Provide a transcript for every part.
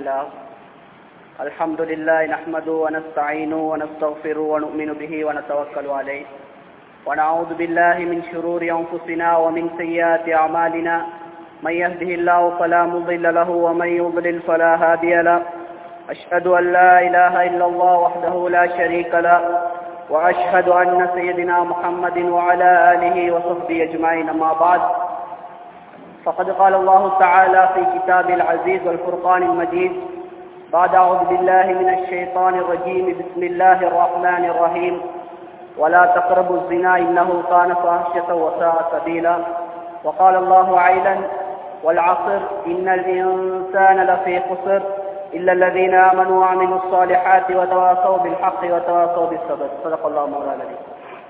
لله الحمد لله نحمده ونستعينه ونستغفره ونؤمن به ونتوكل عليه ونعوذ بالله من شرور أنفسنا ومن سيئات أعمالنا من يهده الله فلا مضل له ومن يضلل فلا هادي له أشهد أن لا إله إلا الله وحده لا شريك له وأشهد أن سيدنا محمد وعلى آله وصحبه أجمعين ما بعد فقد قال الله تعالى في كتاب العزيز والفرقان المجيد بعد أعوذ بالله من الشيطان الرجيم بسم الله الرحمن الرحيم ولا تقربوا الزنا إنه كان فاحشة وساء سبيلا وقال الله عيدا والعصر إن الإنسان لفي خسر إلا الذين آمنوا وعملوا الصالحات وتواصوا بالحق وتواصوا بالصبر صدق الله مولانا العظيم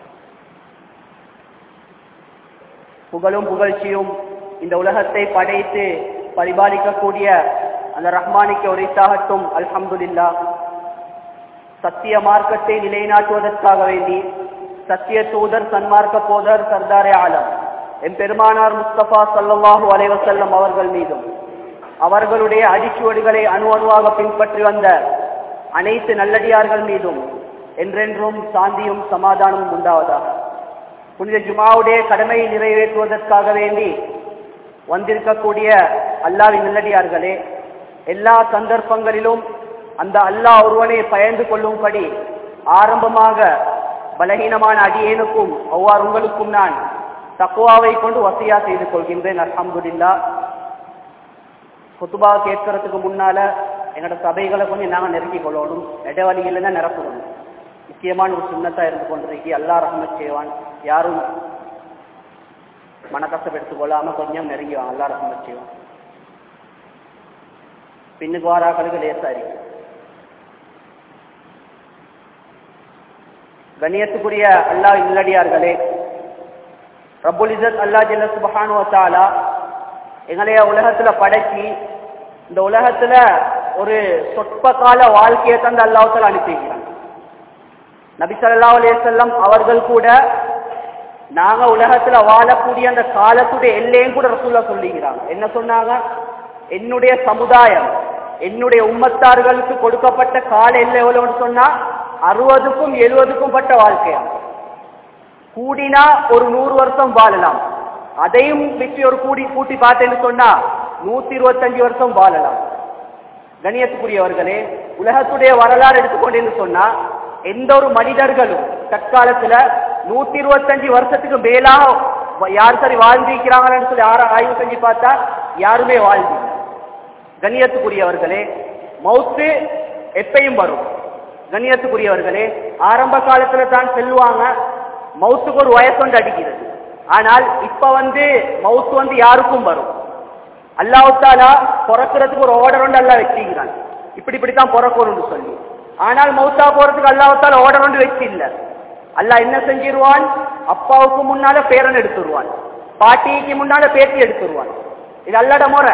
புகழும் புகழ்ச்சியும் இந்த உலகத்தை படைத்து பரிபாலிக்கக்கூடிய அந்த ரஹ்மானிக்கு உரைத்தாகட்டும் அல்ஹம்துலில்லா சத்திய மார்க்கத்தை நிலைநாட்டுவதற்காக வேண்டி சத்திய தூதர் சன்மார்க்க போதர் சர்தாரே ஆலம் எம் பெருமானார் முஸ்தபா சல்லாஹூ அலைவசல்லம் அவர்கள் மீதும் அவர்களுடைய அடிச்சுவடுகளை அணு அணுவாக பின்பற்றி வந்த அனைத்து நல்லடியார்கள் மீதும் என்றென்றும் சாந்தியும் சமாதானமும் உண்டாவதாக புனித ஜுமாவுடைய கடமையை நிறைவேற்றுவதற்காக வேண்டி வந்திருக்கக்கூடிய அல்லாவின் நல்லடியார்களே எல்லா சந்தர்ப்பங்களிலும் அந்த அல்லாஹ் ஒருவனை பயந்து கொள்ளும்படி ஆரம்பமாக பலகீனமான அடியேனுக்கும் அவ்வாறு உங்களுக்கும் நான் தக்குவாவை கொண்டு வசையா செய்து கொள்கின்றேன் அல்ஹம்துல்லா குத்துபா கேட்கறதுக்கு முன்னால எங்களோட சபைகளை கொஞ்சம் நாங்கள் நெருக்கி கொள்ளணும் இடைவெளியில் தான் நிரப்பணும் முக்கியமான ஒரு சுண்ணத்தா இருந்து கொண்டிருக்கி அல்லா ரஹ்மத் செய்வான் யாரும் மனக்கஷ்டம் எடுத்துக்கொள்ளாம கொஞ்சம் நெருங்கி வாங்க அல்லா ரஹ்மத் செய்வான் பின்னுக்கு வாராக்களுக்கு லேசா இருக்கு கண்ணியத்துக்குரிய அல்லா இல்லடியார்களே ரப்புல் இசத் அல்லா ஜல்ல சுபஹானு வத்தாலா எங்களைய உலகத்துல படைச்சி இந்த உலகத்துல ஒரு சொற்ப கால வாழ்க்கையை தந்து அல்லாஹால அனுப்பிக்கிறாங்க நபி சல்லா அலையம் அவர்கள் கூட நாங்க உலகத்துல வாழக்கூடிய அந்த காலத்துடைய எல்லையும் கூட ரசூல்லா சொல்லிக்கிறாங்க என்ன சொன்னாங்க என்னுடைய சமுதாயம் என்னுடைய உம்மத்தார்களுக்கு கொடுக்கப்பட்ட கால எல்லை எவ்வளவுன்னு சொன்னா அறுபதுக்கும் எழுபதுக்கும் பட்ட வாழ்க்கையா கூடினா ஒரு நூறு வருஷம் வாழலாம் அதையும் வச்சு ஒரு கூடி கூட்டி பார்த்தேன்னு சொன்னா நூத்தி இருபத்தஞ்சு வருஷம் வாழலாம் கணியத்துக்குரியவர்களே உலகத்துடைய வரலாறு எடுத்துக்கொண்டேன்னு சொன்னா எந்த ஒரு மனிதர்களும் தற்காலத்துல நூத்தி இருபத்தஞ்சு வருஷத்துக்கு மேலாக யார் சரி வாழ்ந்திருக்கிறாங்கன்னு சொல்லி யார ஆய்வு செஞ்சு பார்த்தா யாருமே வாழ்ந்து கண்ணியத்துக்குரியவர்களே மவுத்து எப்பயும் வரும் கண்ணியத்துக்குரியவர்களே ஆரம்ப காலத்துல தான் செல்வாங்க மவுத்துக்கு ஒரு வயசு வந்து அடிக்கிறது ஆனால் இப்ப வந்து மவுத்து வந்து யாருக்கும் வரும் அல்லாவுத்தாலா பிறக்கிறதுக்கு ஒரு ஆர்டர் ஒன்று அல்லா வச்சுக்கிறான் இப்படி இப்படித்தான் பிறக்கணும்னு சொல்லி ஆனால் மவுத்தா போறதுக்கு அல்லாவுத்தால ஆர்டர் ஒன்று வச்சு இல்ல அல்லா என்ன செஞ்சிருவான் அப்பாவுக்கு முன்னால பேரன் எடுத்துருவான் பாட்டிக்கு முன்னால பேத்தி எடுத்துருவான் இது அல்லாட முறை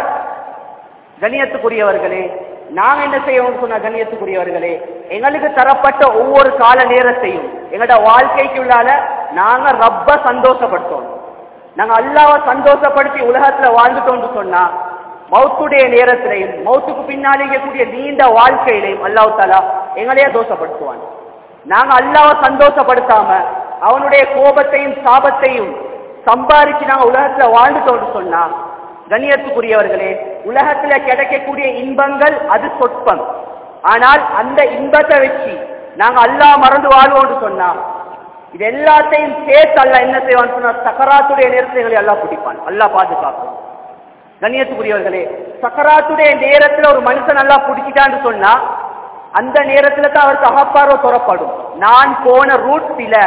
கணியத்துக்குரியவர்களே நாங்க என்ன செய்யணும்னு சொன்ன கண்ணியத்துக்குரியவர்களே எங்களுக்கு தரப்பட்ட ஒவ்வொரு கால நேரத்தையும் எங்களோட வாழ்க்கைக்கு உள்ளால நாங்க ரப்ப சந்தோஷப்படுத்தோம் நாங்க அல்லாவை சந்தோஷப்படுத்தி உலகத்துல வாழ்ந்துட்டோம்னு சொன்னா மௌத்துடைய நேரத்திலையும் மௌத்துக்கு பின்னாலே இருக்கக்கூடிய நீண்ட வாழ்க்கையிலையும் அல்லாஹ் தாலா எங்களையே தோஷப்படுத்துவான் நாங்க அல்லாவை சந்தோஷப்படுத்தாம அவனுடைய கோபத்தையும் சாபத்தையும் சம்பாதிச்சு நாங்க உலகத்துல வாழ்ந்துட்டோம்னு சொன்னா கண்ணியத்துக்குரியவர்களே உலகத்துல கிடைக்கக்கூடிய இன்பங்கள் அது சொற்பம் ஆனால் அந்த இன்பத்தை வச்சு நாங்க அல்லா மறந்து வாழ்வோம்னு சொன்னா இது எல்லாத்தையும் சேர்த்து அல்ல என்ன செய்வான் சொன்னா சக்கராத்துடைய நேரத்தை எல்லாம் பிடிப்பான் அல்லா பாதுகாக்கும் கண்ணியத்துக்குரியவர்களே சக்கராத்துடைய நேரத்துல ஒரு மனுஷன் நல்லா பிடிச்சிட்டான்னு சொன்னா அந்த நேரத்துல தான் அவருக்கு அகப்பார்வை துறப்படும் நான் போன ரூட் சில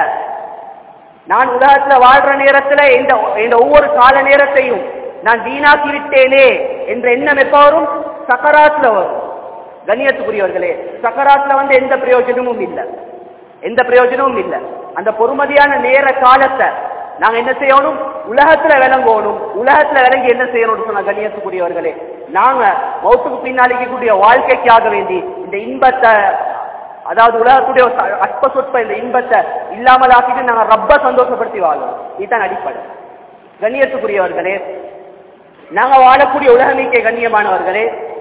நான் உலகத்துல வாழ்ற நேரத்துல இந்த இந்த ஒவ்வொரு கால நேரத்தையும் நான் வீணாக்கி விட்டேனே என்ற எண்ணம் எப்ப வரும் சக்கராத்துல வரும் கண்ணியத்துக்குரியவர்களே சக்கராத்துல வந்து எந்த பிரயோஜனமும் இல்லை எந்த பிரயோஜனமும் இல்லை அந்த பொறுமதியான நேர காலத்தை நாங்க என்ன செய்யணும் உலகத்துல விளங்கணும் உலகத்துல விளங்கி என்ன செய்யணும்னு சொன்ன கண்ணியத்துக்குரியவர்களே நாங்க மௌத்துக்கு பின்னாளிக்கு கூடிய வாழ்க்கைக்காக வேண்டி இந்த இன்பத்தை அதாவது உலகத்துடைய அற்ப சொற்ப இந்த இன்பத்தை இல்லாமல் ஆக்கிட்டு நாங்க ரப்ப சந்தோஷப்படுத்தி வாழணும் இதுதான் அடிப்படை கண்ணியத்துக்குரியவர்களே நாங்க வாழக்கூடிய உலகமிக்க கண்ணியமானவர்களே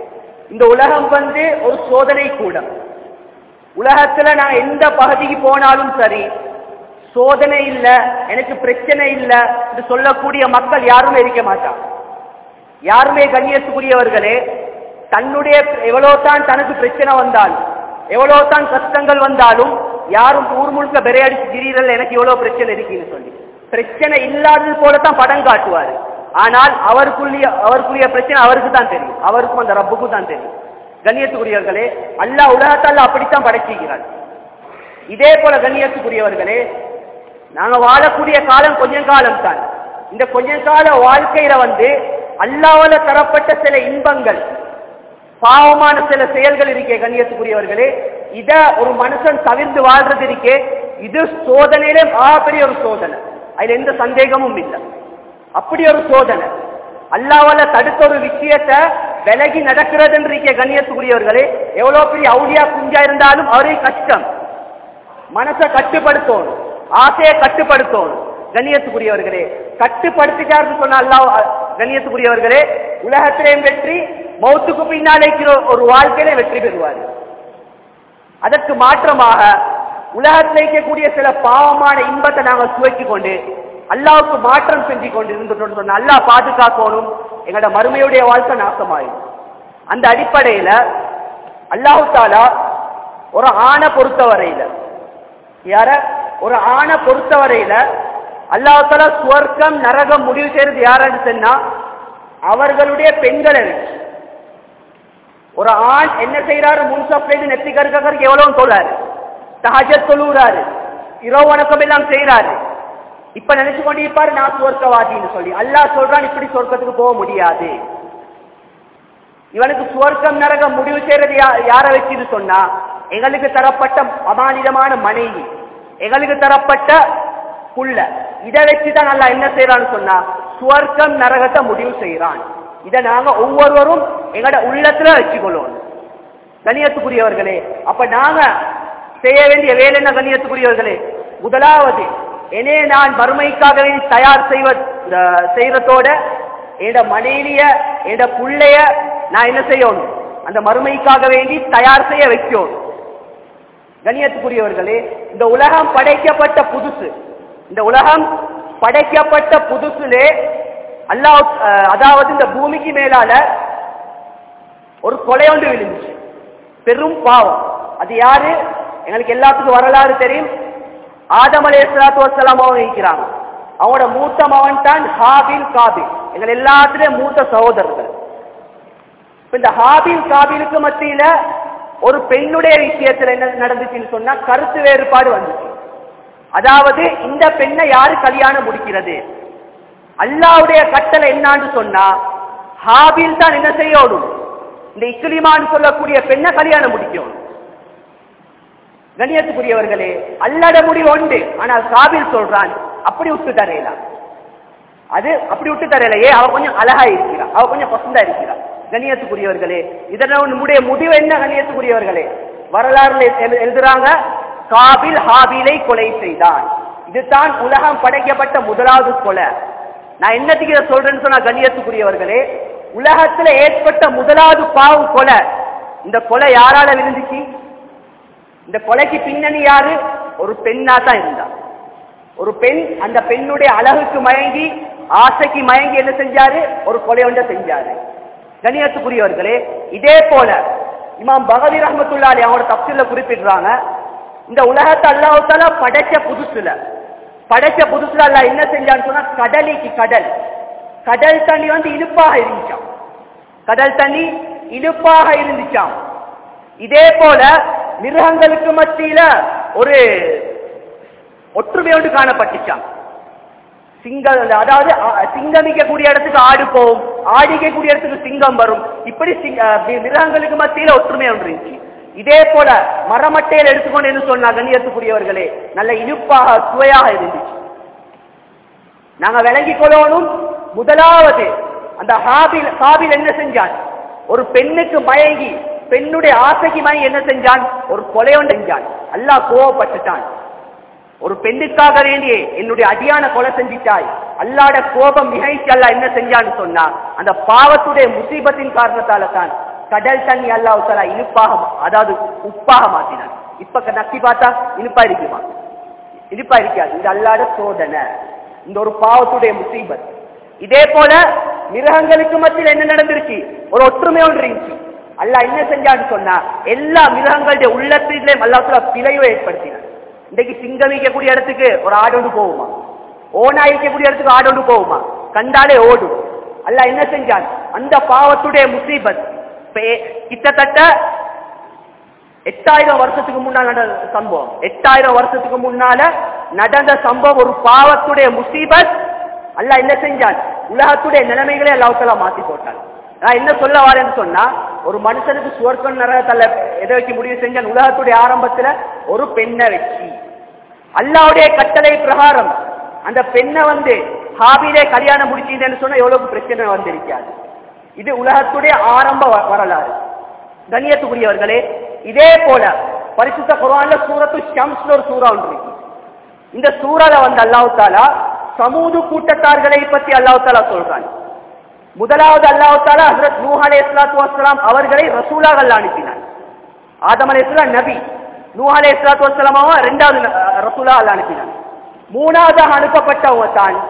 இந்த உலகம் வந்து ஒரு சோதனை கூடம் உலகத்துல நான் எந்த பகுதிக்கு போனாலும் சரி சோதனை இல்ல எனக்கு பிரச்சனை இல்ல என்று சொல்லக்கூடிய மக்கள் யாருமே இருக்க மாட்டாங்க யாருமே கண்ணியத்துக்குரியவர்களே தன்னுடைய எவ்வளவு தான் தனக்கு பிரச்சனை வந்தாலும் எவ்வளவு தான் கஷ்டங்கள் வந்தாலும் யாரும் ஊர் முழுக்க பெரையடிச்சு திடீரல் எனக்கு எவ்வளவு பிரச்சனை இருக்குன்னு சொல்லி பிரச்சனை இல்லாதது போலத்தான் படம் காட்டுவாரு ஆனால் அவருக்குரிய அவருக்குரிய பிரச்சனை அவருக்கு தான் தெரியும் அவருக்கும் அந்த ரப்புக்கும் தான் தெரியும் கண்ணியத்துக்குரியவர்களே அல்லாஹ் உலகத்தால் அப்படித்தான் படைச்சிருக்கிறார் இதே போல கண்ணியத்துக்குரியவர்களே நாங்க வாழக்கூடிய காலம் கொஞ்ச காலம் தான் இந்த கொஞ்ச கால வாழ்க்கையில வந்து அல்லாவால தரப்பட்ட சில இன்பங்கள் பாவமான சில செயல்கள் இருக்கே கண்ணியத்துக்குரியவர்களே இத ஒரு மனுஷன் தவிர்த்து வாழ்றது இருக்கே இது சோதனையிலே ஆகப்பெரிய ஒரு சோதனை அதுல எந்த சந்தேகமும் இல்லை அப்படி ஒரு சோதனை அல்லாவால தடுத்த ஒரு விஷயத்த விலகி நடக்கிறதுன்னு இருக்க கண்ணியத்துக்குரியவர்களே எவ்வளவு பெரிய அவுளியா குஞ்சா இருந்தாலும் அவரே கஷ்டம் மனசை கட்டுப்படுத்தணும் ஆசையை கட்டுப்படுத்தணும் கண்ணியத்துக்குரியவர்களே கட்டுப்படுத்திட்டாருன்னு சொன்ன அல்லாஹ் கண்ணியத்துக்குரியவர்களே உலகத்திலேயும் வெற்றி மௌத்துக்கு பின்னாலே இருக்கிற ஒரு வாழ்க்கையில வெற்றி பெறுவார் அதற்கு மாற்றமாக உலகத்தில் இருக்கக்கூடிய சில பாவமான இன்பத்தை நாங்கள் சுவைத்துக் கொண்டு அல்லாவுக்கு மாற்றம் செஞ்சு கொண்டு இருந்துட்டோம் சொன்ன அல்லாஹ் பாதுகாக்கணும் எங்களோட மறுமையுடைய வாழ்க்கை நாசமாயிடும் அந்த அடிப்படையில அல்லாஹு தாலா ஒரு ஆணை பொறுத்தவரையில யார ஒரு ஆணை பொறுத்தவரையில அல்லாஹு தாலா சுவர்க்கம் நரகம் முடிவு செய்யறது யாருன்னு சொன்னா அவர்களுடைய பெண்களை வச்சு ஒரு ஆண் என்ன செய்யறாரு முன்சப்லேருந்து நெத்தி கருக்கருக்கு எவ்வளவு சொல்றாரு தஹஜத் தொழுகிறாரு இரவு வணக்கம் எல்லாம் செய்யறாரு இப்ப நினைச்சு கொண்டிருப்பாரு நான் சுவர்க்கவாதின்னு சொல்லி அல்லாஹ் சொல்றான் இப்படி சொர்க்கத்துக்கு போக முடியாது இவனுக்கு சுவர்க்கம் நரகம் முடிவு செய்யறது யா- யார வச்சுன்னு சொன்னா எங்களுக்கு தரப்பட்ட அமானிதமான மனைவி எங்களுக்கு தரப்பட்ட புள்ள இதை வச்சுதான் நல்லா என்ன செய்யறான்னு சொன்னா சுவர்க்கம் நரகத்தை முடிவு செய்யறான் இதை நாங்க ஒவ்வொருவரும் எங்களோட உள்ளத்துல வச்சுக்கொள்ளும் கண்ணியத்துக்குரியவர்களே அப்ப நாங்க செய்ய வேண்டிய வேலை என்ன கண்ணியத்துக்குரியவர்களே முதலாவது என்னே நான் மறுமைக்காக வேண்டி தயார் செய்வ அஹ் செய்யறதோட என்னோட மனைவிய என்னோட புள்ளைய நான் என்ன செய்யணும் அந்த மறுமைக்காக வேண்டி தயார் செய்ய வைக்கணும் கண்ணியத்துக்குரியவர்களே இந்த உலகம் படைக்கப்பட்ட புதுசு இந்த உலகம் படைக்கப்பட்ட புதுசுலே அல்லாஹ் அஹ், அதாவது இந்த பூமிக்கு மேலால ஒரு கொலை ஒன்று விழுந்துச்சு பெரும் பாவம் அது யாரு எங்களுக்கு எல்லாத்துக்கும் வரலாறு தெரியும் ஆதம் அலே சலாத்து வசலாம் அவங்க இருக்கிறாங்க அவனோட மூத்த மகன் தான் ஹாபில் காபில் எங்கள் எல்லாத்துலயும் மூத்த சகோதரர்கள் இப்ப இந்த ஹாபில் காபிலுக்கு மத்தியில ஒரு பெண்ணுடைய விஷயத்துல என்ன நடந்துச்சுன்னு சொன்னா கருத்து வேறுபாடு வந்துச்சு அதாவது இந்த பெண்ணை யாரு கல்யாணம் முடிக்கிறது அல்லாவுடைய கட்டளை என்னான்னு சொன்னா ஹாபில் தான் என்ன செய்யணும் இந்த இக்லிமான்னு சொல்லக்கூடிய பெண்ணை கல்யாணம் முடிக்கணும் கண்ணியத்துக்குரியவர்களே அல்லாட முடிவு உண்டு ஆனால் காபில் சொல்றான் அப்படி விட்டு தரையலாம் அது அப்படி விட்டு தரையிலையே அவ கொஞ்சம் அழகா இருக்கிறா அவ கொஞ்சம் பசந்தா இருக்கிறா கண்ணியத்துக்குரியவர்களே இதனால் நம்முடைய முடிவு என்ன கண்ணியத்துக்குரியவர்களே வரலாறுல எழு- எழுதுறாங்க காபில் ஹாபிலை கொலை செய்தான் இதுதான் உலகம் படைக்கப்பட்ட முதலாவது கொலை நான் என்னத்துக்கு இதை சொல்றேன்னு சொன்னா கண்ணியத்துக்குரியவர்களே உலகத்துல ஏற்பட்ட முதலாவது பாவு கொலை இந்த கொலை யாரால விழுந்துச்சு இந்த கொலைக்கு பின்னணி யாரு ஒரு பெண்ணா தான் இருந்தா ஒரு பெண் அந்த பெண்ணுடைய அழகுக்கு மயங்கி ஆசைக்கு மயங்கி என்ன செஞ்சாரு ஒரு கொலை ஒன்றை செஞ்சாரு கணியத்துக்குரியவர்களே இதே போல இமாம் பகவதி ரஹமத்துல்லாலி அவங்களோட தப்சில குறிப்பிடுறாங்க இந்த உலகத்தை அல்லாஹால படைச்ச புதுசுல படைச்ச புதுசுல அல்லாஹ் என்ன செஞ்சான்னு சொன்னா கடலிக்கு கடல் கடல் தண்ணி வந்து இனிப்பாக இருந்துச்சாம் கடல் தண்ணி இனிப்பாக இருந்துச்சாம் இதே போல மிருகங்களுக்கு மத்தியில ஒரு ஒற்றுமை ஒன்று காணப்பட்டுச்சாம் சிங்கம் அதாவது அ- சிங்கமிக்கக்கூடிய இடத்துக்கு ஆடு போகும் ஆடிக்கக்கூடிய இடத்துக்கு சிங்கம் வரும் இப்படி சிங்க- அஹ் மி- மிருகங்களுக்கு மத்தியில ஒற்றுமை ஒன்று இருந்துச்சு இதே போல மரமட்டையில் எடுத்துக்கொண்டு என்ன சொன்னா கண்ணியத்துக்குரியவர்களே நல்ல இனிப்பாக சுவையாக இருந்துச்சு நாங்க விளங்கிக் கொள்ளணும் முதலாவது அந்த ஹாபில் ஹாபில் என்ன செஞ்சான் ஒரு பெண்ணுக்கு மயங்கி பெண்ணுடைய ஆசைக்கு மயங்கி என்ன செஞ்சான் ஒரு கொலையொன்று செஞ்சான் அல்லாஹ் கோவப்பட்டுட்டான் ஒரு பெண்ணுக்காக வேண்டிய என்னுடைய அடியான கொலை செஞ்சிட்டாய் அல்லாட கோபம் மிகைச்சு அல்லாஹ் என்ன செஞ்சான்னு சொன்னா அந்த பாவத்துடைய முசீபத்தின் காரணத்தால தான் கடல் தண்ணி அல்லாஹ் தலா இனிப்பாக மா- அதாவது உப்பாக மாத்தினான் இப்ப க- நக்கி பார்த்தா இனிப்பா இருக்குமா இனிப்பா இருக்காது இது அல்லாத சோதனை இந்த ஒரு பாவத்துடைய முசீபத் இதே போல மிருகங்களுக்கு மத்தியில் என்ன நடந்திருக்கு ஒரு ஒற்றுமை ஒன்று இருந்துச்சு அல்லாஹ் என்ன செஞ்சான்னு சொன்னா எல்லா மிருகங்களுடைய உள்ளத்திலையும் அல்லாத்துல பிழைவை ஏற்படுத்தினான் இன்றைக்கு சிங்கம் வைக்கக்கூடிய இடத்துக்கு ஒரு ஆடு ஒன்று போகுமா ஓனா வைக்கக்கூடிய இடத்துக்கு ஆடு ஒன்று போகுமா கண்டாலே ஓடும் அல்லாஹ் என்ன செஞ்சான் அந்த பாவத்துடைய முசீபத் பே- கிட்டத்தட்ட எட்டாயிரம் வருஷத்துக்கு முன்னால நடந்த சம்பவம் எட்டாயிரம் வருஷத்துக்கு முன்னால நடந்த சம்பவம் ஒரு பாவத்துடைய முசீபத் அல்லாஹ் என்ன செஞ்சான் உலகத்துடைய நிலைமைகளை அல்லாஹால மாத்தி போட்டான் நான் என்ன சொல்ல வரேன்னு சொன்னா ஒரு மனுஷனுக்கு சுவர்க்கம் நரகத்தல்ல எதை வச்சு முடிவு செஞ்சான் உலகத்துடைய ஆரம்பத்துல ஒரு பெண்ணை வச்சு அல்லாவுடைய கட்டளை பிரகாரம் அந்த பெண்ணை வந்து ஹாபிலே கல்யாணம் முடிச்சீங்கன்னு சொன்னா எவ்வளவு பிரச்சனை வந்திருக்காது இது உலகத்துடைய ஆரம்ப வ- வரலாறு கண்ணியத்துக்குரியவர்களே இதே போல பரிசுத்த குர்ஆன்ல சூரத்து ஷம்ஸ்ல ஒரு சூறா ஒன்று இருக்கு இந்த சூறால வந்து அல்லாஹ் தாலா சமூது கூட்டத்தார்களை பத்தி அல்லாஹ் தாலா சொல்றான் முதலாவது அல்லாஹ் தாலா ஹஜரத் நூஹ் அலைஹிஸ்ஸலாத்து வஸ்ஸலாம் அவர்களை ரசூலாக அல்லாஹ் அனுப்பினான் ஆதம் அலைஹிஸ்ஸலாம் நபி நூஹ் அலைஹிஸ்ஸலாத்து வஸ்ஸலாம் அவன் இரண்டாவது ந- அஹ் ரசூலா அல்லாஹ் அனுப்பினான் மூணாவதாக அனுப்பப்பட்டவங்க தான்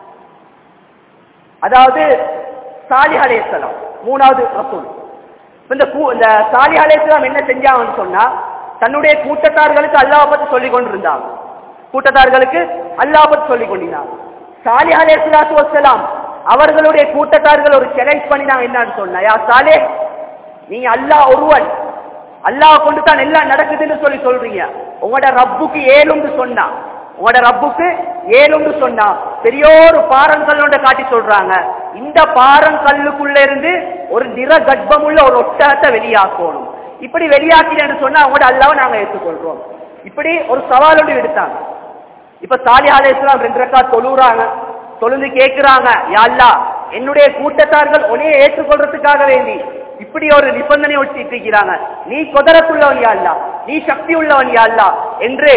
அதாவது சாலிஹ் அலைஹிஸ்ஸலாம் மூணாவது ரசூல் இப்ப இந்த கூ- இந்த சாலிஹ் அலைஹிஸ்ஸலாம் என்ன செஞ்சாங்கன்னு சொன்னா தன்னுடைய கூட்டத்தார்களுக்கு அல்லாஹ் பத்தி சொல்லிக் கொண்டிருந்தாங்க கூட்டத்தார்களுக்கு அல்லாஹ் பத்தி சொல்லிக் கொண்டிருந்தாங்க சாலிஹ் அலைஹிஸ்ஸலாத்து வஸ்ஸலாம் அவர்களுடைய கூட்டத்தார்கள் ஒரு சேலஞ்ச் பண்ணினாங்க என்னன்னு சொன்னா யா சாலே நீங்க அல்லாஹ் ஒருவன் அல்லாஹ் கொண்டு தான் எல்லாம் நடக்குதுன்னு சொல்லி சொல்றீங்க உங்களோட ரப்புக்கு ஏழுன்னு சொன்னா உங்களோட ரப்புக்கு ஏழுன்னு சொன்னா பெரியோரு பாறங்கல்லோட காட்டி சொல்றாங்க இந்த பாறங்கல்லுக்குள்ள இருந்து ஒரு நிற கர்ப்பமுள்ள ஒரு ஒட்டகத்தை வெளியாக்கணும் இப்படி வெளியாக்கினு சொன்னா உங்களோட அல்லாவை நாங்க ஏற்றுக்கொள்றோம் இப்படி ஒரு சவால் ஒன்று எடுத்தாங்க இப்ப சாலி அலைஹிஸ்ஸலாம் ரெண்டு ரக்கா தொழுறாங்க தொழுந்து கேக்குறாங்க யா அல்லாஹ் என்னுடைய கூட்டத்தார்கள் உன்னைய ஏற்றுக்கொள்றதுக்காக வேண்டி இப்படி ஒரு நிபந்தனை வச்சுட்டு இருக்கிறாங்க நீ குதிரத்துள்ளவன் யா அல்லாஹ் நீ சக்தி உள்ளவன் யா அல்லாஹ் என்று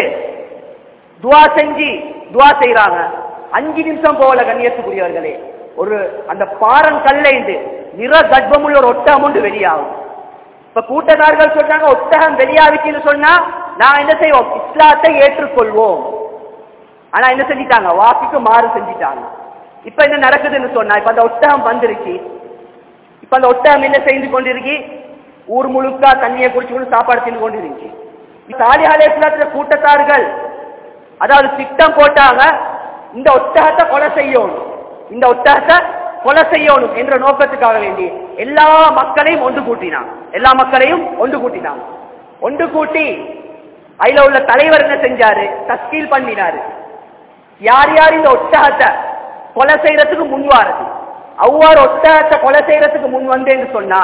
துவா செஞ்சு துவா செய்றாங்க அஞ்சு நிமிஷம் போகல கண்ணியத்துக்குரியவர்களே ஒரு அந்த பாறன் கல்லைந்து நிற கர்ப்பமுள்ள ஒரு ஒட்டகம் ஒன்று வெளியாகும் இப்ப கூட்டத்தார்கள் சொன்னாங்க ஒட்டகம் வெளியாவிச்சுன்னு சொன்னா நான் என்ன செய்வோம் இஸ்லாத்தை ஏற்றுக்கொள்வோம் ஆனா என்ன செஞ்சிட்டாங்க வாக்குக்கு மாறு செஞ்சிட்டாங்க இப்ப என்ன நடக்குதுன்னு சொன்னா இப்ப அந்த ஒட்டகம் வந்துருச்சு இப்ப அந்த ஒட்டகம் என்ன செய்து கொண்டிருக்கு ஊர் முழுக்க தண்ணியை குடிச்சு கொண்டு சாப்பாடு தின்னு கொண்டு இருந்துச்சு சாலிஹாலேஸ்வரத்துல கூட்டத்தார்கள் அதாவது திட்டம் போட்டாங்க இந்த ஒட்டகத்தை கொலை செய்யணும் இந்த ஒட்டகத்தை கொலை செய்யணும் என்ற நோக்கத்துக்காக வேண்டி எல்லா மக்களையும் ஒன்று கூட்டினாங்க எல்லா மக்களையும் ஒன்று கூட்டினாங்க ஒன்று கூட்டி அதுல உள்ள தலைவர் என்ன செஞ்சாரு தஸ்கீல் பண்ணினாரு யார் யார் இந்த ஒட்டகத்தை கொலை செய்யறதுக்கு முன் வாரது அவ்வாறு ஒட்டகத்தை கொலை செய்யறதுக்கு முன் வந்தேன்னு சொன்னா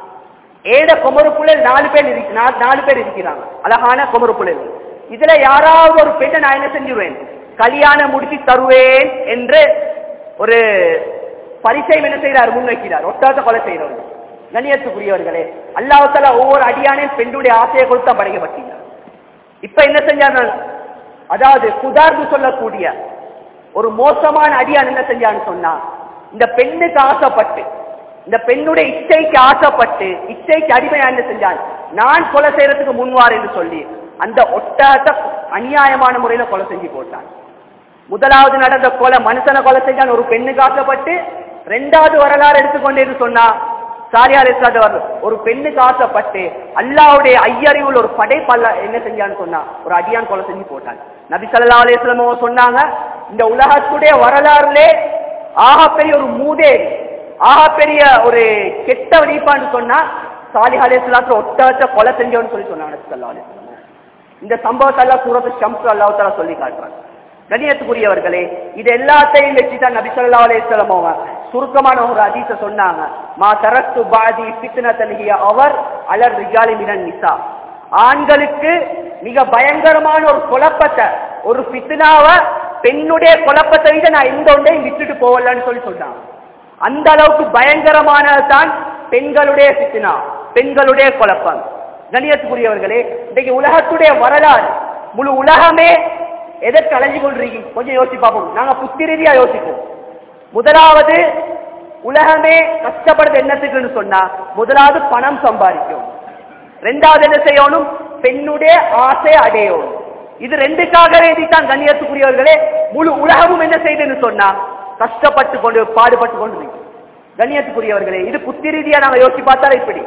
ஏட குமரு புள்ளைகள் நாலு பேர் இருக்கு நா- நாலு பேர் இருக்கிறாங்க அழகான குமரு புள்ளைகள் இதுல யாராவது ஒரு பெண்ணை நான் என்ன செஞ்சுருவேன் கல்யாணம் முடிச்சு தருவேன் என்று ஒரு பரிசையும் என்ன செய்கிறார் முன்வைக்கிறார் ஒட்டகத்தை கொலை செய்கிறவர் கண்ணியத்துக்குரியவர்களே அல்லாஹால ஒவ்வொரு அடியானையும் பெண்ணுடைய ஆசையை கொடுத்தா படைக்கப்பட்டீங்க இப்ப என்ன செஞ்சாங்க அதாவது குதார்ந்து சொல்லக்கூடிய ஒரு மோசமான அடியான் என்ன செஞ்சான்னு சொன்னா இந்த பெண்ணுக்கு ஆசைப்பட்டு இந்த பெண்ணுடைய இச்சைக்கு ஆசைப்பட்டு இச்சைக்கு அடிமையா என்ன செஞ்சான் நான் கொலை செய்யறதுக்கு முன்வார் என்று சொல்லி அந்த ஒட்டகத்தை அநியாயமான முறையில கொலை செஞ்சு போட்டான் முதலாவது நடந்த கொலை மனுஷனை கொலை செஞ்சான் ஒரு பெண்ணுக்கு ஆசைப்பட்டு ரெண்டாவது வரலாறு எடுத்துக்கொண்டேன்னு சொன்னா சாரியார் இஸ்லாத ஒரு பெண்ணுக்கு ஆசைப்பட்டு அல்லாவுடைய ஐயறிவுள்ள ஒரு படைப்பல்ல என்ன செஞ்சான்னு சொன்னா ஒரு அடியான் கொலை செஞ்சு போட்டான் நபி சல்லா அலிஸ்லாம் சொன்னாங்க இந்த உலகத்துடைய வரலாறுலே ஆகப்பெரிய ஒரு மூதே ஆகப்பெரிய ஒரு கெட்ட வடிப்பான்னு சொன்னா சாலிஹ் அலிஸ்லாத்துல ஒட்டகத்தை கொலை செஞ்சோன்னு சொல்லி சொன்னாங்க நபி சல்லா அலிஸ்லாம் இந்த சம்பவத்தை எல்லாம் சூரத்து ஷம்ஸ் அல்லாஹ் தஆலா சொல்லி காட்டுறாங்க கண்ணியத்துக்குரியவர்களே இது எல்லாத்தையும் வச்சு தான் நபி ஸல்லல்லாஹு அலைஹி வஸல்லம் அவங்க சுருக்கமான ஒரு ஹதீஸ சொன்னாங்க மா தரத்து பாதி ஃபித்னத்தன் ஹிய அவர் அலர் ரிஜாலி மினன் நிசா ஆண்களுக்கு மிக பயங்கரமான ஒரு குழப்பத்தை ஒரு ஃபித்னாவ பெண்ணுடைய குழப்பத்தை விட நான் எந்த ஒன்றையும் விட்டுட்டு போவலன்னு சொல்லி சொன்னாங்க அந்த அளவுக்கு பயங்கரமானது தான் பெண்களுடைய ஃபித்னா பெண்களுடைய குழப்பம் கணியத்துக்குரியவர்களே இன்னைக்கு உலகத்துடைய வரலாறு முழு உலகமே எதற்கு அலைஞ்சு கொண்டிருக்கீங்க கொஞ்சம் யோசிச்சு பார்ப்போம் நாங்க புத்தி ரீதியா யோசிப்போம் முதலாவது உலகமே கஷ்டப்படுறது என்னத்துக்குன்னு சொன்னா முதலாவது பணம் சம்பாதிக்கும் ரெண்டாவது என்ன செய்யணும் பெண்ணுடைய ஆசை அடையணும் இது ரெண்டுக்காக வேண்டித்தான் கண்ணியத்துக்குரியவர்களே முழு உலகமும் என்ன செய்யுதுன்னு சொன்னா கஷ்டப்பட்டு கொண்டு பாடுபட்டு கொண்டு இருக்கு. கண்ணியத்துக்குரியவர்களே இது புத்தி ரீதியா நாங்க யோசிச்சு பார்த்தாலும் இப்படி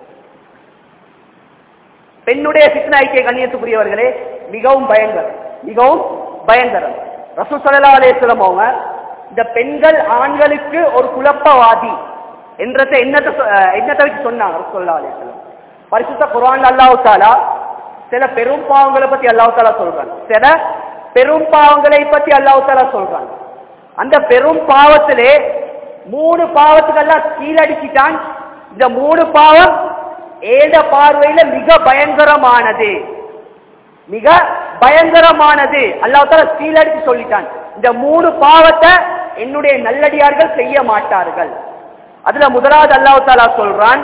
பெண்ணுடைய சித்ன ஐக்கிய கண்ணியத்துக்குரியவர்களே மிகவும் பயங்கரம் மிகவும் பயங்கரம் ரசூல் ஸல்லல்லாஹு அலைஹி வஸல்லம் அவங்க இந்த பெண்கள் ஆண்களுக்கு ஒரு குழப்பவாதி என்றத என்னத்தை சொ- அஹ் என்னத்தை வச்சு சொன்னாங்க ரசூல் ஸல்லல்லாஹு அலைஹி வஸல்லம் பரிசுத்த குர்ஆன்ல அல்லாஹ் தஆலா சில பெரும் பாவங்களை பத்தி அல்லாஹ் தஆலா சொல்றான் சில பெரும் பாவங்களை பத்தி அல்லாஹ் தஆலா சொல்றான் அந்த பெரும் பாவத்திலே மூணு பாவத்துக்கெல்லாம் கீழடிச்சிட்டான் இந்த மூணு பாவம் ஏத பார்வையில மிக பயங்கரமானது மிக பயங்கரமானது அல்லாஹால கீழடிச்சு சொல்லிட்டான் இந்த மூணு பாவத்தை என்னுடைய நல்லடியார்கள் செய்ய மாட்டார்கள் அதுல முதலாவது அல்லாஹ் தாலா சொல்றான்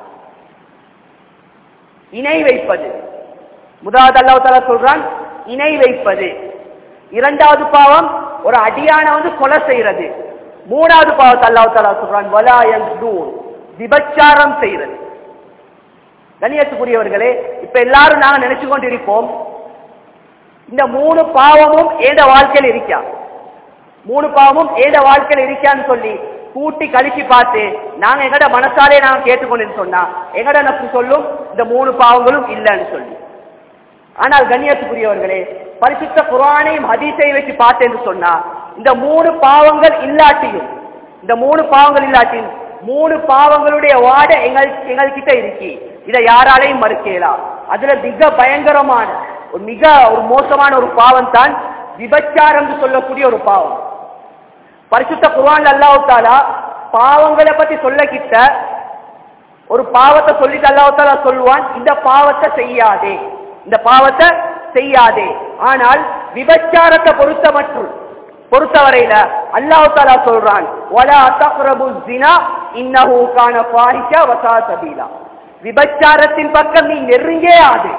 இணை வைப்பது முதலாவது அல்லாஹ் தாலா சொல்றான் இணை வைப்பது இரண்டாவது பாவம் ஒரு அடியான வந்து கொலை செய்யறது மூணாவது பாவத்தை அல்லாஹ் தாலா சொல்றான் வலாயன் விபச்சாரம் செய்யறது கண்ணியத்துக்குரியவர்களே இப்ப எல்லாரும் நாங்க நினைச்சு கொண்டிருப்போம் இந்த மூணு பாவமும் ஏத வாழ்க்கையில் இருக்கா மூணு பாவமும் ஏத வாழ்க்கையில் இருக்கான்னு சொல்லி கூட்டி கழிச்சு பார்த்து நாங்க எங்கட மனசாலே நாங்க கேட்டுக்கொண்டு சொன்னா எங்கட நப்பு சொல்லும் இந்த மூணு பாவங்களும் இல்லைன்னு சொல்லி ஆனால் கண்ணியத்துக்குரியவர்களே பரிசுத்த குரானையும் ஹதீஸையும் வச்சு பார்த்தேன்னு சொன்னா இந்த மூணு பாவங்கள் இல்லாட்டியும் இந்த மூணு பாவங்கள் இல்லாட்டியும் மூணு பாவங்களுடைய வாட எங்கள் எங்கள்கிட்ட இருக்கு இதை யாராலையும் மறுக்கலாம் அதுல மிக பயங்கரமான ஒரு மிக ஒரு மோசமான ஒரு பாவம் தான் விபச்சாரம் என்று சொல்லக்கூடிய ஒரு பாவம் பரிசுத்த குர்ஆன்ல அல்லாஹ் தாலா பாவங்களை பத்தி சொல்லக்கிட்ட ஒரு பாவத்தை சொல்லிட்டு அல்லாஹ் தாலா சொல்லுவான் இந்த பாவத்தை செய்யாதே இந்த பாவத்தை செய்யாதே ஆனால் விபச்சாரத்தை பொறுத்த மற்றும் பொறுத்தவரையில அல்லாஹ் தாலா சொல்றான் வலா தக்ரபு ஜினா இன்னஹு கான ஃபாஹிஷா வசா சபீலா விபச்சாரத்தின் பக்கம் நீ நெருங்கே ஆது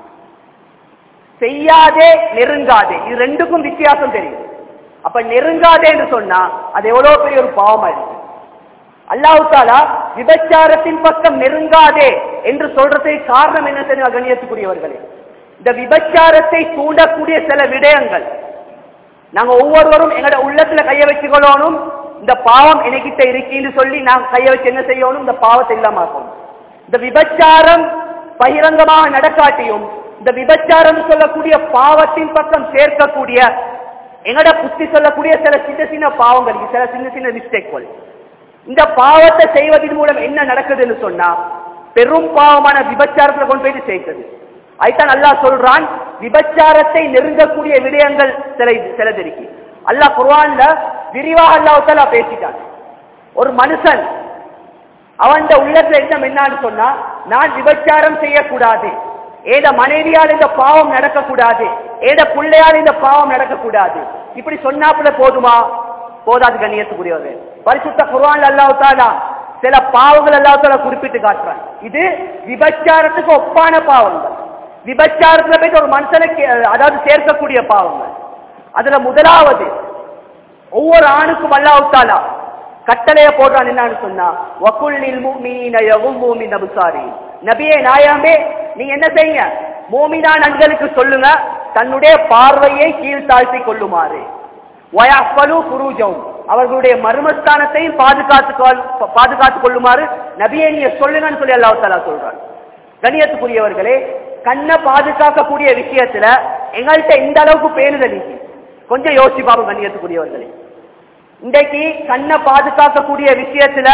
செய்யாதே நெருங்காதே இது ரெண்டுக்கும் வித்தியாசம் தெரியும் அப்ப நெருங்காதேன்னு சொன்னா அது எவ்வளவு பெரிய ஒரு பாவமா இருக்கு அல்லாஹ் தாலா விபச்சாரத்தின் பக்கம் நெருங்காதே என்று சொல்றதுக்கு காரணம் என்ன தெரியும் கண்ணியத்துக்குரியவர்களே இந்த விபச்சாரத்தை தூண்டக்கூடிய சில விடயங்கள் நாங்க ஒவ்வொருவரும் எங்களோட உள்ளத்துல கைய வச்சுக்கொள்ளணும் இந்த பாவம் எனக்கிட்ட இருக்குன்னு சொல்லி நாங்க கைய வச்சு என்ன செய்யணும் இந்த பாவத்தை இல்லாம ஆக்கணும் இந்த விபச்சாரம் பகிரங்கமாக நடக்காட்டியும் இந்த விபச்சாரம் சொல்லக்கூடிய பாவத்தின் பக்கம் சேர்க்கக்கூடிய எங்கட புத்தி சொல்லக்கூடிய சில சின்ன சின்ன பாவங்கள் இருக்கு, சில சின்ன சின்ன மிஸ்டேக்கள் இந்த பாவத்தை செய்வதன் மூலம் என்ன நடக்குதுன்னு சொன்னா பெரும் பாவமான விபச்சாரத்துல கொண்டு போயிட்டு சேர்க்குது அதுதான் அல்லாஹ் சொல்றான் விபச்சாரத்தை நெருங்கக்கூடிய விடயங்கள் சில சிலது இருக்கு அல்லாஹ் குர்ஆன்ல விரிவாக அல்லாஹ் பேசிட்டான் ஒரு மனுஷன் அவன் உள்ளத்துல என்ன என்னான்னு சொன்னா நான் விபச்சாரம் செய்யக்கூடாது ஏத மனைவியால் இந்த பாவம் நடக்கக்கூடாது ஏத பிள்ளையால் இந்த பாவம் நடக்கக்கூடாது இப்படி சொன்னாப்புல போதுமா போதாது கண்ணியத்துக்குரியவர் பரிசுத்த குர்ஆன் அல்லாஹ் தாலா சில பாவங்கள் அல்லாஹ் தாலா குறிப்பிட்டு காட்டுறான் இது விபச்சாரத்துக்கு ஒப்பான பாவங்கள் விபச்சாரத்துல போயிட்டு ஒரு மனுஷனுக்கு அதாவது சேர்க்கக்கூடிய பாவங்கள் அதுல முதலாவது ஒவ்வொரு ஆணுக்கும் அல்லாஹ் தாலா கட்டளைய போடுறான் என்னன்னு சொன்னா வகுல்லில் முஃமினீன யகும்மு மின் அப்சாரி நபியே நாயாமே நீங்க என்ன செய்யுங்க மூமினா நண்களுக்கு சொல்லுங்க தன்னுடைய பார்வையை கீழ்த்தாழ்த்தி கொள்ளுமாறு வயஃபலு குரூஜவும் அவர்களுடைய மர்மஸ்தானத்தையும் பாதுகாத்து பாதுகாத்துக் கொள்ளுமாறு நபியை நீங்க சொல்லுங்கன்னு சொல்லி அல்லாஹ் தாலா சொல்றான் கணியத்துக்குரியவர்களே கண்ணை பாதுகாக்கக்கூடிய விஷயத்துல எங்கள்கிட்ட இந்த அளவுக்கு பேணுதல் இருக்கு. கொஞ்சம் யோசிச்சு பாப்போம் கண்ணியத்துக்குரியவர்களே இன்றைக்கு கண்ணை பாதுகாக்கக்கூடிய விஷயத்துல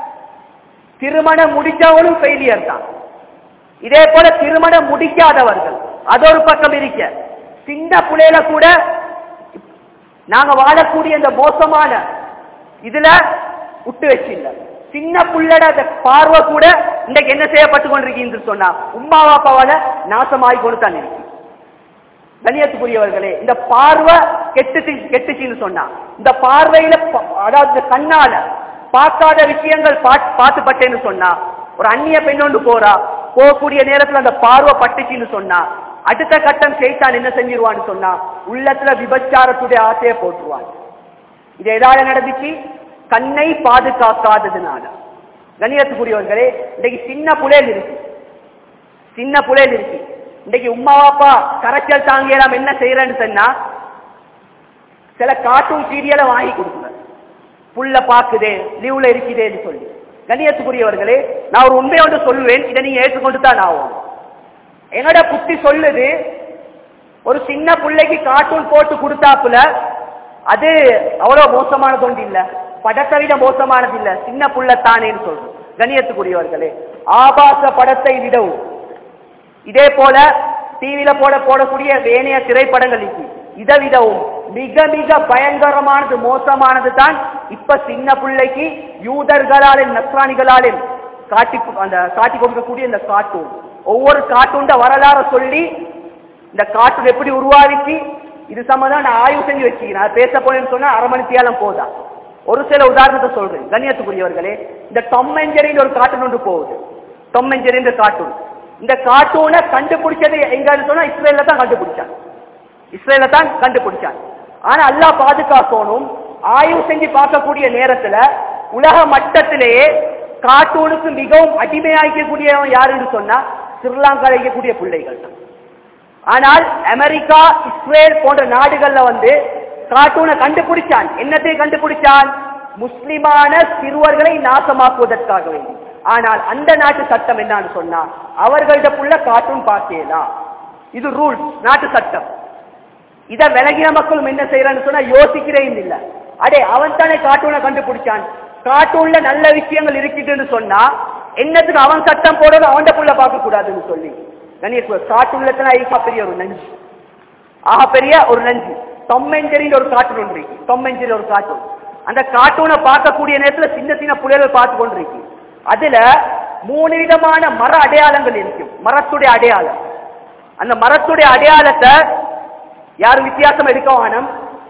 திருமணம் முடிச்சவனும் ஃபெயிலியர் தான் இதே போல திருமணம் முடிக்காதவர்கள் அது ஒரு பக்கம் இருக்க சின்ன புள்ளையில கூட நாங்க வாழக்கூடிய இந்த மோசமான இதுல விட்டு வச்சில்ல சின்ன புள்ளட அந்த பார்வை கூட இன்றைக்கு என்ன செய்யப்பட்டு கொண்டிருக்கீங்கன்னு சொன்னா உம்மா பாப்பாவால நாசமாகி கொண்டு தான் இருக்கு கண்ணியத்துக்குரியவர்களே இந்த பார்வை கெட்டுச்சு கெட்டுச்சுன்னு சொன்னா இந்த பார்வையில ப- அதாவது இந்த கண்ணால பார்க்காத விஷயங்கள் பாத்- பார்த்துப்பட்டேன்னு சொன்னா ஒரு அந்நிய பெண்ணொண்டு போறா போகக்கூடிய நேரத்துல அந்த பார்வை பட்டுச்சுன்னு சொன்னா அடுத்த கட்டம் செய்தான் என்ன செஞ்சிருவான்னு சொன்னா உள்ளத்துல விபச்சாரத்துடைய ஆசையை போட்டுருவான் இது எதால நடந்துச்சு கண்ணை பாதுகாக்காததுனால கண்ணியத்துக்குரியவர்களே இன்னைக்கு சின்ன புலையில் இருக்கு சின்ன புலையில் இருக்கு இன்னைக்கு உமா அப்பா கரைச்சல் தாங்கியலாம் என்ன செய்யறேன்னு சொன்னா சில கார்ட்டூன் சீரியலை வாங்கி கொடுக்குறேன் புள்ள பாக்குதே லீவ்ல இருக்குதேன்னு சொல்லி கண்ணியத்துக்குரியவர்களே நான் ஒரு உண்மையை ஒன்று சொல்லுவேன் இதை நீங்க ஏற்றுக்கொண்டு தான் ஆகும் என்னோட புத்தி சொல்லுது ஒரு சின்ன பிள்ளைக்கு கார்ட்டூன் போட்டு கொடுத்தாப்புல அது அவ்வளவு மோசமானது ஒன்று இல்ல படத்தை விட மோசமானது இல்ல சின்ன புள்ள தானேன்னு சொல்றோம் கண்ணியத்துக்குரியவர்களே ஆபாச படத்தை விடவும் இதே போல டிவியில போட போடக்கூடிய வேணைய திரைப்படங்கள் இருக்கு இதை விடவும் மிக மிக பயங்கரமானது மோசமானது தான் இப்ப சின்ன பிள்ளைக்கு யூதர்களாலும் நஸ்ரானிகளாலும் காட்டி அந்த காட்டி கொடுக்கக்கூடிய இந்த கார்ட்டூன் ஒவ்வொரு கார்ட்டூன் வரலாறு சொல்லி இந்த கார்ட்டூன் எப்படி உருவாவிச்சு இது சம்பந்தம் நான் ஆய்வு செஞ்சு வச்சுக்கிறேன் அது பேச போனேன்னு சொன்னா அரை மணி தியாலம் போதா ஒரு சில உதாரணத்தை சொல்றேன் கண்ணியத்துக்குரியவர்களே இந்த டொம் என்ஜரின்னு ஒரு கார்ட்டூன் ஒன்று போகுது டொம் என்ஜரின்ற கார்ட்டூன் இந்த கார்ட்டூனை கண்டுபிடிச்சது எங்கன்னு சொன்னா இஸ்ரேல்ல தான் கண்டுபிடிச்சாங்க இஸ்ரேல தான் கண்டுபிடிச்சாங்க ஆனா அல்லாஹ் பாதுகாக்கணும் ஆய்வு செஞ்சு பார்க்கக்கூடிய நேரத்துல உலக மட்டத்திலேயே கார்ட்டூனுக்கு மிகவும் அடிமையாக்கக்கூடியவன் யாருன்னு சொன்னா ஸ்ரீலங்காவில் இருக்கக்கூடிய பிள்ளைகள் தான் ஆனால் அமெரிக்கா இஸ்ரேல் போன்ற நாடுகள்ல வந்து கார்ட்டூனை கண்டுபிடிச்சான் என்னத்தை கண்டுபிடிச்சான் முஸ்லிமான சிறுவர்களை நாசமாக்குவதற்காக வேண்டி ஆனால் அந்த நாட்டு சட்டம் என்னன்னு சொன்னா அவர்கள்ட்ட புள்ள கார்ட்டூன் பார்க்கலாம் இது ரூல்ஸ் நாட்டு சட்டம் இத விலகின மக்களும் என்ன செய்யறான்னு சொன்னா யோசிக்கிறே இல்ல அடே அவன் தானே கார்ட்டூனை கண்டுபிடிச்சான் கார்ட்டூன்ல நல்ல விஷயங்கள் இருக்குதுன்னு சொன்னா என்னத்துக்கு அவன் சட்டம் போடுறது அவன் புள்ள பார்க்க கூடாதுன்னு சொல்லி கணேஸ்வர் கார்ட்டூன்ல தான் ஐக்கா பெரிய ஒரு நஞ்சு ஆக பெரிய ஒரு நஞ்சு தொம்மெஞ்சரின்னு ஒரு கார்ட்டூன் ஒன்று இருக்கு தொம்மெஞ்சரி ஒரு கார்ட்டூன் அந்த கார்ட்டூனை பார்க்கக்கூடிய நேரத்துல சின்ன சின்ன புள்ளைகள் பார்த்து கொண்டு இருக்கு அதுல மூணு விதமான மர அடையாளங்கள் இருக்கும் மரத்துடைய அடையாளம் அந்த மரத்துடைய அடையாளத்தை யாரும் வித்தியாசம் எடுக்க வேணும்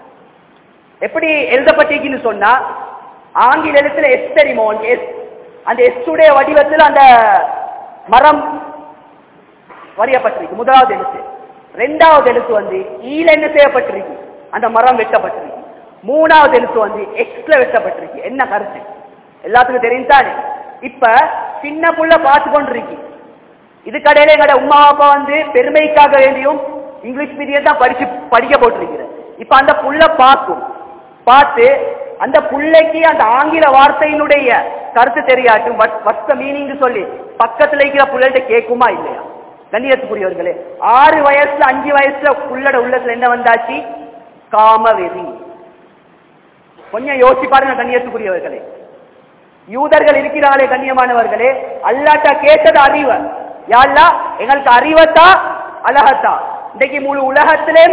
எப்படி எழுதப்பட்டிருக்குன்னு சொன்னா ஆங்கில எழுத்துல எஸ் தெரியுமோ எஸ் அந்த எஸ்டுடைய வடிவத்தில் அந்த மரம் வரையப்பட்டிருக்கு முதலாவது எழுத்து ரெண்டாவது எழுத்து வந்து ஈல என்ன செய்யப்பட்டிருக்கு அந்த மரம் வெட்டப்பட்டிருக்கு மூணாவது எழுத்து வந்து எக்ஸ்ல வெட்டப்பட்டிருக்கு என்ன கருத்து எல்லாத்துக்கும் தெரியும் தானே இப்ப சின்ன புள்ள பார்த்து கொண்டிருக்கு இது கடையில எங்கட உமா அப்பா வந்து பெருமைக்காக வேண்டியும் இங்கிலீஷ் மீடியம் தான் படிச்சு படிக்க போட்டிருக்கிறேன் இப்ப அந்த புள்ள பார்க்கும் பார்த்து அந்த புள்ளைக்கு அந்த ஆங்கில வார்த்தையினுடைய கருத்து தெரியாட்டும் வஸ்த மீனிங் சொல்லி பக்கத்துல இருக்கிற புள்ளைகிட்ட கேட்குமா இல்லையா கண்ணியத்துக்குரியவர்களே ஆறு வயசுல அஞ்சு வயசுல புள்ளட உள்ளத்துல என்ன வந்தாச்சு காமவெறி கொஞ்சம் யோசிச்சு பாருங்க கண்ணியத்துக்குரியவர்களே யூதர்கள் இருக்கிறார்களே கண்ணியமானவர்களே அல்லாட்டா கேட்டது அறிவை யாழ்லா எங்களுக்கு அறிவத்தா அழகத்தா இன்றைக்கு முழு உலகத்திலே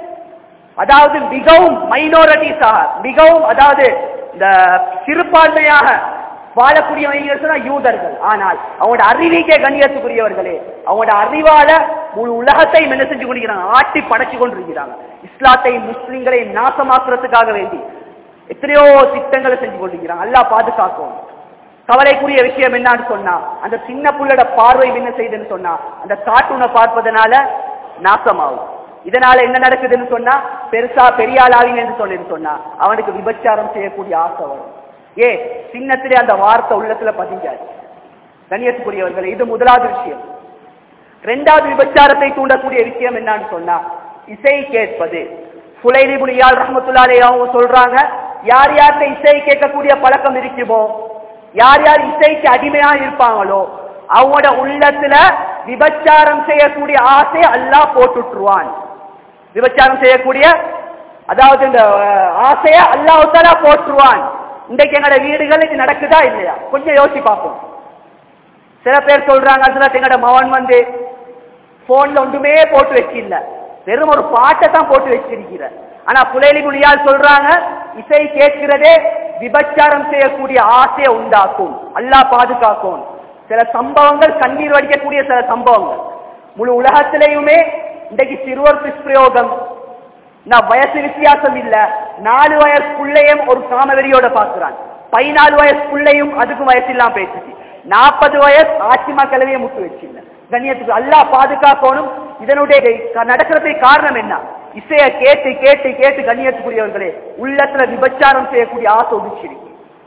அதாவது மிகவும் மைனாரிட்டிஸாக மிகவும் அதாவது இந்த சிறுபான்மையாக வாழக்கூடியவங்க சொன்னா யூதர்கள் ஆனால் அவங்களோட அறிவிக்கே கண்ணியத்துக்குரியவர்களே அவங்களோட அறிவால முழு உலகத்தையும் என்ன செஞ்சு கொண்டிருக்கிறாங்க ஆட்டி படைச்சு கொண்டிருக்கிறாங்க இஸ்லாத்தையும் முஸ்லிம்களையும் நாசமாக்குறதுக்காக வேண்டி எத்தனையோ திட்டங்களை செஞ்சு கொண்டிருக்கிறாங்க அல்லா பாதுகாக்கும் கவலைக்குரிய விஷயம் என்னன்னு சொன்னா அந்த சின்ன புள்ளோட பார்வை என்ன செய்யுதுன்னு சொன்னா அந்த கார்ட்டூனை பார்ப்பதனால நாசமாகும் இதனால என்ன நடக்குதுன்னு சொன்னா பெருசா பெரிய ஆளாவிங்க என்று சொல்லி சொன்னா அவனுக்கு விபச்சாரம் செய்யக்கூடிய ஆசை வரும் ஏ சின்னத்திலே அந்த வார்த்தை உள்ளத்துல பதிஞ்சாச்சு கண்ணியத்துக்குரியவர்கள் இது முதலாவது விஷயம் இரண்டாவது விபச்சாரத்தை தூண்டக்கூடிய விஷயம் என்னன்னு சொன்னா இசை கேட்பது புலைரிபுலியால் ரஹமத்துல்லாலே அவங்க சொல்றாங்க யார் யார்கிட்ட இசை கேட்கக்கூடிய பழக்கம் இருக்குமோ யார் யார் இசைக்கு அடிமையா இருப்பாங்களோ அவங்களோட உள்ளத்துல விபச்சாரம் செய்யக்கூடிய ஆசை அல்லாஹ் போட்டுட்டுருவான் விபச்சாரம் செய்யக்கூடிய அதாவது இந்த ஆசைய அல்லாஹாலா போட்டுருவான் இன்றைக்கு எங்களோட வீடுகளுக்கு நடக்குதா இல்லையா கொஞ்சம் யோசிச்சு பார்ப்போம் சில பேர் சொல்றாங்க அதுல எங்களோட மவன் வந்து போன்ல ஒன்றுமே போட்டு வச்சில்ல வெறும் ஒரு பாட்டை தான் போட்டு வச்சிருக்கிற ஆனா புலேலி முனியால் சொல்றாங்க இசை கேட்கிறதே விபச்சாரம் செய்யக்கூடிய ஆசையை உண்டாக்கும் அல்லாஹ் பாதுகாக்கும் சில சம்பவங்கள் கண்ணீர் வடிக்கக்கூடிய சில சம்பவங்கள் முழு உலகத்திலேயுமே இன்றைக்கு சிறுவர் துஷ்பிரயோகம் நான் வயசு வித்தியாசம் இல்ல நாலு வயசு பிள்ளையும் ஒரு காமவெறியோட பாக்குறான் பதினாலு வயசு பிள்ளையும் அதுக்கு வயசு இல்லாம பேசுச்சு நாற்பது வயசு ஆட்சிமா கிளவியை முட்டு வச்சில்ல கண்ணியத்துக்கு அல்லா பாதுகாக்கணும் இதனுடைய நடக்கிறதுக்கு காரணம் என்ன இசைய கேட்டு கேட்டு கேட்டு கண்ணியத்துக்குரியவர்களே உள்ளத்துல விபச்சாரம் செய்யக்கூடிய ஆசை ஒதுச்சிருக்கு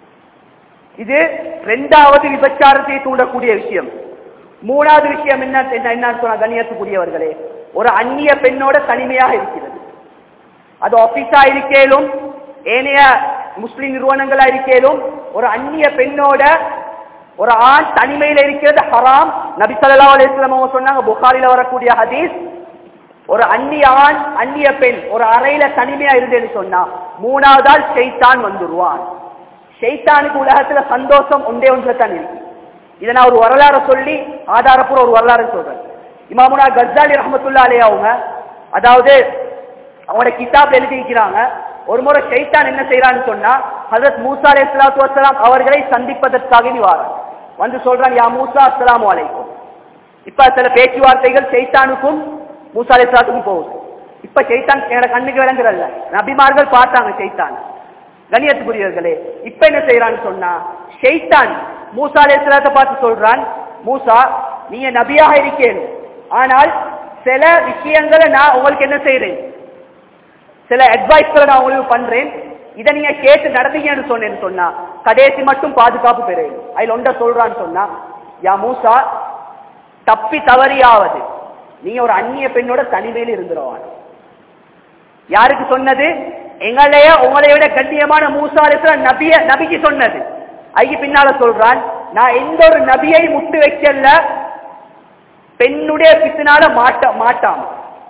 இது ரெண்டாவது விபச்சாரத்தை தூண்டக்கூடிய விஷயம் மூணாவது விஷயம் என்ன என்ன என்னன்னு சொன்னா கண்ணியத்துக்குரியவர்களே ஒரு அந்நிய பெண்ணோட தனிமையாக இருக்கிறது அது ஆபீஸா இருக்கேலும் ஏனைய முஸ்லிம் நிறுவனங்களா இருக்கேலும் ஒரு அந்நிய பெண்ணோட ஒரு ஆண் தனிமையில இருக்கிறது ஹராம் நபி ஸல்லல்லாஹு அலைஹி வஸல்லம் அவங்க சொன்னாங்க புகாரில வரக்கூடிய ஹதீஸ் ஒரு அந்நிய ஆண் அந்நிய பெண் ஒரு அறையில தனிமையா இருந்தேன்னு சொன்னா மூணாவது ஆள் ஷைத்தான் வந்துருவான் ஷைத்தானுக்கு உலகத்துல சந்தோஷம் ஒன்றே ஒன்றுல தான் இருக்கு இதை நான் ஒரு வரலாறு சொல்லி ஆதாரப்பூர்வ ஒரு வரலாறு சொல்றேன் இமாமுனா கஸ்ஸாலி ரஹமத்துல்லா அலையா அவங்க அதாவது அவங்களோட கிதாப் எழுதியிருக்கிறாங்க ஒரு முறை ஷைத்தான் என்ன செய்யறான்னு சொன்னா ஹசரத் மூசா அலை சலாத்து வசலாம் அவர்களை சந்திப்பதற்காக நீ வாரான் வந்து சொல்றாங்க யா மூசா அஸ்ஸலாமு அலைக்கும் இப்ப சில பேச்சுவார்த்தைகள் ஷைத்தானுக்கும் மூசா அலை சலாத்துக்கும் போகுது இப்ப ஷைத்தான் என்னோட கண்ணுக்கு விளங்குறல்ல நபிமார்கள் பார்த்தாங்க ஷைத்தான் கண்ணியத்துக்குரியவர்களே இப்ப என்ன செய்யறான்னு சொன்னா ஷைத்தான் மூசா அலை சலாத்தை பார்த்து சொல்றான் மூசா நீங்க நபியாக இருக்கேன் ஆனால் சில விஷயங்களை நான் உங்களுக்கு என்ன செய்யறேன் சில அட்வைஸ்களை நான் உங்களுக்கு பண்றேன் இதை நீங்க கேட்டு நடந்தீங்கன்னு சொன்னேன்னு சொன்னா கடைசி மட்டும் பாதுகாப்பு பெறுவேன் அதுல ஒன்ற சொல்றான்னு சொன்னா யா மூசா தப்பி தவறியாவது நீங்க ஒரு அந்நிய பெண்ணோட தனிமையில் இருந்துருவான் யாருக்கு சொன்னது எங்களைய உங்களை விட கண்ணியமான மூசா இருக்கிற நபிய நபிக்கு சொன்னது ஐக்கு பின்னால சொல்றான் நான் எந்த ஒரு நபியை முட்டு வைக்கல பெண்ணுடைய பித்தினால மாட்ட மாட்டாம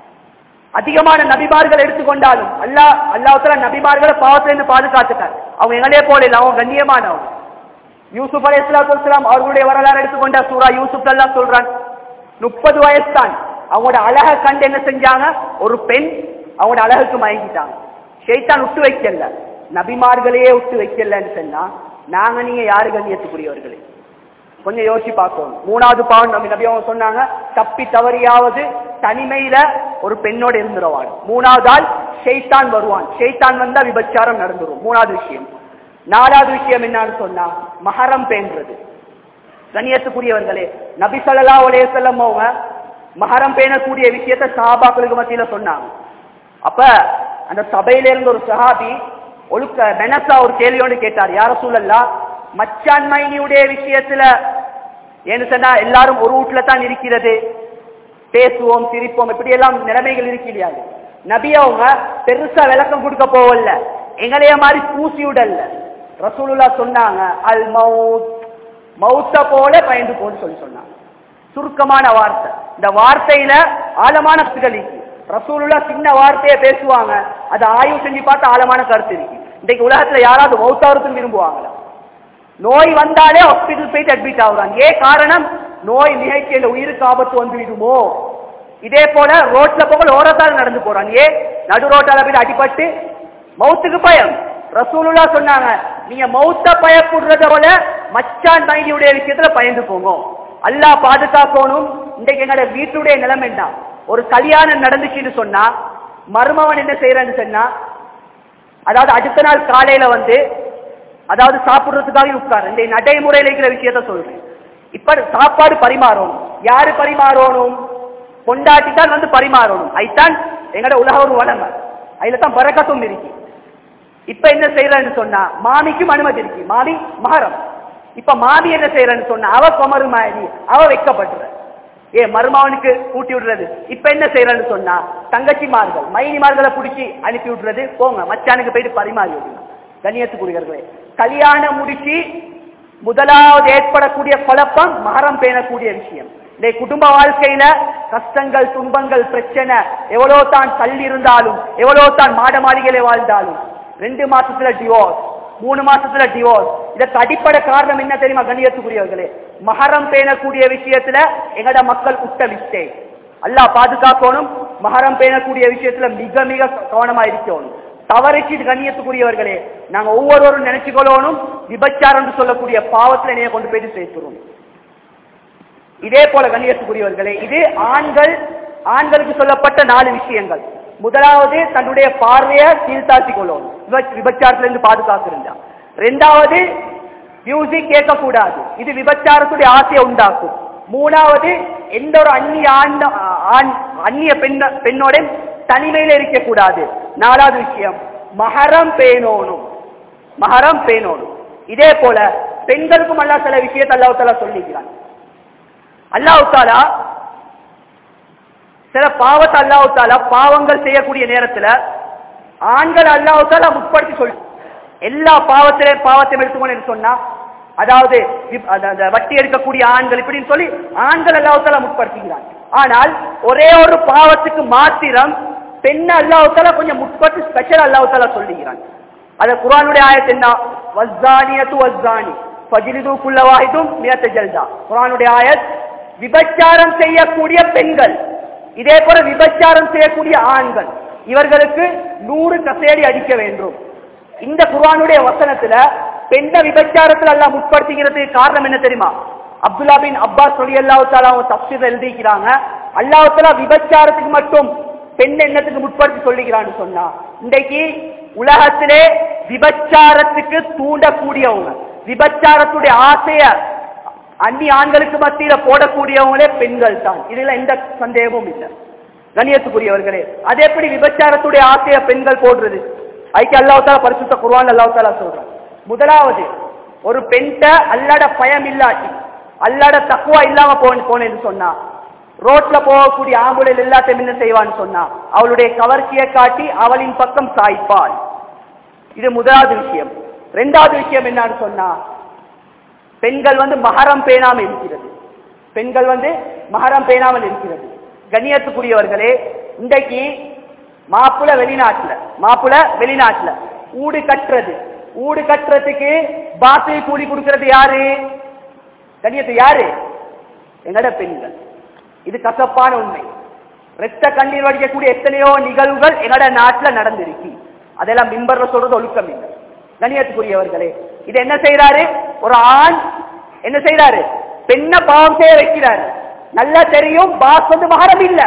அதிகமான நபிமார்கள் எடுத்துக்கொண்டாலும் அல்லா அல்லாஹால நபிமார்களை பாவத்திலிருந்து பாதுகாத்துட்டார் அவங்க எங்களே போல இல்லை அவங்க கண்ணியமானவங்க யூசுப் அலி இஸ்லாத்துலாம் அவர்களுடைய வரலாறு எடுத்துக்கொண்டா சூரா யூசுப் எல்லாம் சொல்றான் முப்பது வயசு தான் அவங்களோட அழகை கண்டு என்ன செஞ்சாங்க ஒரு பெண் அவங்களோட அழகுக்கு மயங்கிட்டாங்க ஷைத்தான் விட்டு வைக்கல நபிமார்களையே விட்டு வைக்கலன்னு சொன்னா நாங்க நீங்க யாரு கண்ணியத்துக்குரியவர்களே கொஞ்சம் யோசிச்சு பார்க்கணும் மூணாவது பாவம் நம்ம நபி அவங்க சொன்னாங்க தப்பி தவறியாவது தனிமையில ஒரு பெண்ணோட இருந்துருவான் மூணாவது ஆள் ஷெய்தான் வருவான் ஷெய்தான் வந்தா விபச்சாரம் நடந்துரும் மூணாவது விஷயம் நாலாவது விஷயம் என்னன்னு சொன்னா மஹரம் பேன்றது கண்ணியத்துக்குரியவர்களே நபி சொல்லலா உடைய செல்லம் அவங்க மஹரம் பேணக்கூடிய விஷயத்த சஹாபாக்களுக்கு மத்தியில சொன்னாங்க அப்ப அந்த சபையில இருந்த ஒரு சஹாபி ஒழுக்க மெனசா ஒரு கேள்வியோடு கேட்டார் யார சூழல்லா மச்சான் மைனியுடைய விஷயத்துல ஏன்னு சொன்னா எல்லாரும் ஒரு வீட்டுல தான் இருக்கிறது பேசுவோம் சிரிப்போம் இப்படி எல்லாம் நிலைமைகள் இருக்கிறாரு நபி அவங்க பெருசா விளக்கம் கொடுக்க போவல்ல எங்களைய மாதிரி பூசி விடல ரசூலுல்லா சொன்னாங்க அல் மவுத் மௌத்த போல பயந்து போன்னு சொல்லி சொன்னாங்க சுருக்கமான வார்த்தை இந்த வார்த்தையில ஆழமான கருத்துக்கள் இருக்கு ரசூலுல்லா சின்ன வார்த்தையை பேசுவாங்க அதை ஆய்வு செஞ்சு பார்த்து ஆழமான கருத்து இருக்கு இன்றைக்கு உலகத்துல யாராவது மௌத்தாவதுன்னு விரும்புவாங்களா நோய் வந்தாலே ஹாஸ்பிட்டல் போயிட்டு அட்மிட் ஆகுறாங்க ஏன் காரணம் நோய் நிகழ்ச்சியில உயிருக்கு ஆபத்து வந்து விடுமோ இதே போல ரோட்ல போக ஓரத்தால் நடந்து போறாங்க ஏன் நடு ரோட்டால போய் அடிபட்டு மவுத்துக்கு பயம் ரசூலுல்லா சொன்னாங்க நீங்க மௌத்த பயப்படுறத போல மச்சான் மைனியுடைய விஷயத்துல பயந்து போங்க அல்லாஹ் பாதுகாக்கணும் இன்றைக்கு எங்களோட வீட்டுடைய நிலைமை என்ன ஒரு கல்யாணம் நடந்துச்சுன்னு சொன்னா மருமவன் என்ன செய்யறன்னு சொன்னா அதாவது அடுத்த நாள் காலையில வந்து அதாவது சாப்பிடுறதுக்காக உட்கார் இந்த நடைமுறையில் இருக்கிற விஷயத்த சொல்றேன் இப்ப சாப்பாடு பரிமாறணும் யாரு பரிமாறணும் கொண்டாட்டி தான் வந்து பரிமாறணும் ஐத்தான் எங்கட உலக ஒரு வளமை அதுல தான் பறக்கத்தும் இருக்கு இப்ப என்ன செய்யறன்னு சொன்னா மாமிக்கும் அனுமதி இருக்கு மாமி மகரம் இப்ப மாமி என்ன செய்யறன்னு சொன்னா அவ குமரு மாதிரி அவ வைக்கப்படுற ஏ மருமாவனுக்கு கூட்டி விடுறது இப்ப என்ன செய்யறன்னு சொன்னா தங்கச்சிமார்கள் மைனிமார்களை பிடிச்சி அனுப்பி விடுறது போங்க மச்சானுக்கு போயிட்டு பரிமாறி விடுங்க கண்ணியத்துக்குரியவர்களே கல்யாணம் முடிச்சு முதலாவது ஏற்படக்கூடிய குழப்பம் மகரம் பேணக்கூடிய விஷயம் இந்த குடும்ப வாழ்க்கையில கஷ்டங்கள் துன்பங்கள் பிரச்சனை எவ்வளவு தான் தள்ளி இருந்தாலும் எவ்வளவு தான் மாட மாளிகையில வாழ்ந்தாலும் ரெண்டு மாசத்துல டிவோர்ஸ் மூணு மாசத்துல டிவோர்ஸ் இதற்கு அடிப்படை காரணம் என்ன தெரியுமா கண்ணியத்துக்குரியவர்களே மகரம் பேணக்கூடிய விஷயத்துல எங்கட மக்கள் உட்ட விஸ்டே அல்லாஹ் பாதுகாக்கணும் மகரம் பேணக்கூடிய விஷயத்துல மிக மிக கவனமா இருக்கணும் தவறிச்சு கண்ணியத்துக்குரியவர்களே நாங்க ஒவ்வொருவரும் நினைச்சுக்கொள்ளணும் விபச்சாரம் என்று சொல்லக்கூடிய பாவத்துல நீங்க கொண்டு போயிட்டு சேர்த்துறோம் இதே போல கண்ணியத்துக்குரியவர்களே இது ஆண்கள் ஆண்களுக்கு சொல்லப்பட்ட நாலு விஷயங்கள் முதலாவது தன்னுடைய பார்வையை சீர்தாழ்த்தி கொள்ளணும் விப- விபச்சாரத்துல இருந்து பாதுகாத்திருந்தா ரெண்டாவது மியூசிக் கேட்கக்கூடாது இது விபச்சாரத்துடைய ஆசையை உண்டாக்கும் மூணாவது எந்த ஒரு அந்நிய ஆண் ஆண் அந்நிய பெண்ண பெண்ணோட தனிமையில இருக்கக்கூடாது நாலாவது விஷயம் மகரம் பேணோனும் மகரம் பேணோனும் இதே போல பெண்களுக்கும் அல்லாஹ் சில விஷயத்தை அல்லாஹ் தாலா சொல்லிக்கிறான் அல்லாஹ் தாலா சில பாவத்தை அல்லாஹ் தாலா பாவங்கள் செய்யக்கூடிய நேரத்துல ஆண்கள் அல்லாஹ் தாலா முற்படுத்தி சொல்லி எல்லா பாவத்திலே பாவத்தையும் எடுத்துக்கொண்டு சொன்னா அதாவது இப்- அந்த- அந்த வட்டி எடுக்கக்கூடிய ஆண்கள் இப்படின்னு சொல்லி ஆண்கள் அல்லாஹ் தாலா முற்படுத்துகிறான் ஆனால் ஒரே ஒரு பாவத்துக்கு மாத்திரம் பெண் அல்லாஹ் தாலா கொஞ்சம் முற்பட்டு ஸ்பெஷல் அல்லாஹ் தாலா சொல்லுகிறான் அது குர்ஆனுடைய ஆயத்து என்ன வஸ்ஸானியத்து வஸ்ஸானி ஃபஜ்லிது குல்ல வாஹிதும் மியத்த ஜல்தா குர்ஆனுடைய ஆயத் விபச்சாரம் செய்யக்கூடிய பெண்கள் இதே போல விபச்சாரம் செய்யக்கூடிய ஆண்கள் இவர்களுக்கு நூறு கசேடி அடிக்க வேண்டும் இந்த குர்ஆனுடைய வசனத்துல பெண்ண விபச்சாரத்துல எல்லாம் முற்படுத்திக்கிறதுக்கு காரணம் என்ன தெரியுமா அப்துல்லா பின் அப்பாஸ் சொல்லி அல்லாஹு தாலா அவங்க தப்சீர் எழுதிக்கிறாங்க அல்லாஹு தாலா விபச்சாரத்துக்கு மட்டும் பெண் என்னத்துக்கு முற்படுத்தி சொல்லுகிறான்னு சொன்னா இன்றைக்கு உலகத்திலே விபச்சாரத்துக்கு தூண்டக்கூடியவங்க விபச்சாரத்துடைய ஆசைய அந்நிய ஆண்களுக்கு மத்தியில போடக்கூடியவங்களே பெண்கள் தான் இதுல எந்த சந்தேகமும் இல்லை கண்ணியத்துக்குரியவர்களே அது எப்படி விபச்சாரத்துடைய ஆசைய பெண்கள் போடுறது ஐக்கிய அல்லாஹ் தாலா பரிசுத்த குர்ஆன் அல்லாஹ் தாலா சொல்றான் முதலாவது ஒரு பெண்ட அல்லாட பயம் இல்லாட்டி அல்லாட தக்குவா இல்லாம போன போனேன்னு சொன்னா ரோட்ல போகக்கூடிய ஆம்புலல் எல்லாத்தையும் என்ன செய்வான்னு சொன்னா அவளுடைய கவர்ச்சியை காட்டி அவளின் பக்கம் சாய்ப்பாள் இது முதலாவது விஷயம் ரெண்டாவது விஷயம் என்னன்னு சொன்னா பெண்கள் வந்து மகரம் பேணாமல் இருக்கிறது பெண்கள் வந்து மகரம் பேணாமல் இருக்கிறது கண்ணியத்துக்குரியவர்களே இன்றைக்கு மாப்பிள வெளிநாட்டுல மாப்பிள வெளிநாட்டுல ஊடு கட்டுறது ஊடு கட்டுறதுக்கு பாசை கூலி கொடுக்கிறது யாரு கண்ணியத்து யாரு எங்கட பெண்கள் இது கசப்பான உண்மை ரத்த கண்ணீர் வடிக்கக்கூடிய எத்தனையோ நிகழ்வுகள் எங்கட நாட்டுல நடந்திருக்கு அதெல்லாம் மிம்பர்ல சொல்றது ஒழுக்கம் இல்லை கண்ணியத்துக்குரியவர்களே இது என்ன செய்யறாரு ஒரு ஆண் என்ன செய்யறாரு பெண்ண பாவம் செய்ய வைக்கிறாரு நல்லா தெரியும் பாஸ் வந்து மகரம் இல்ல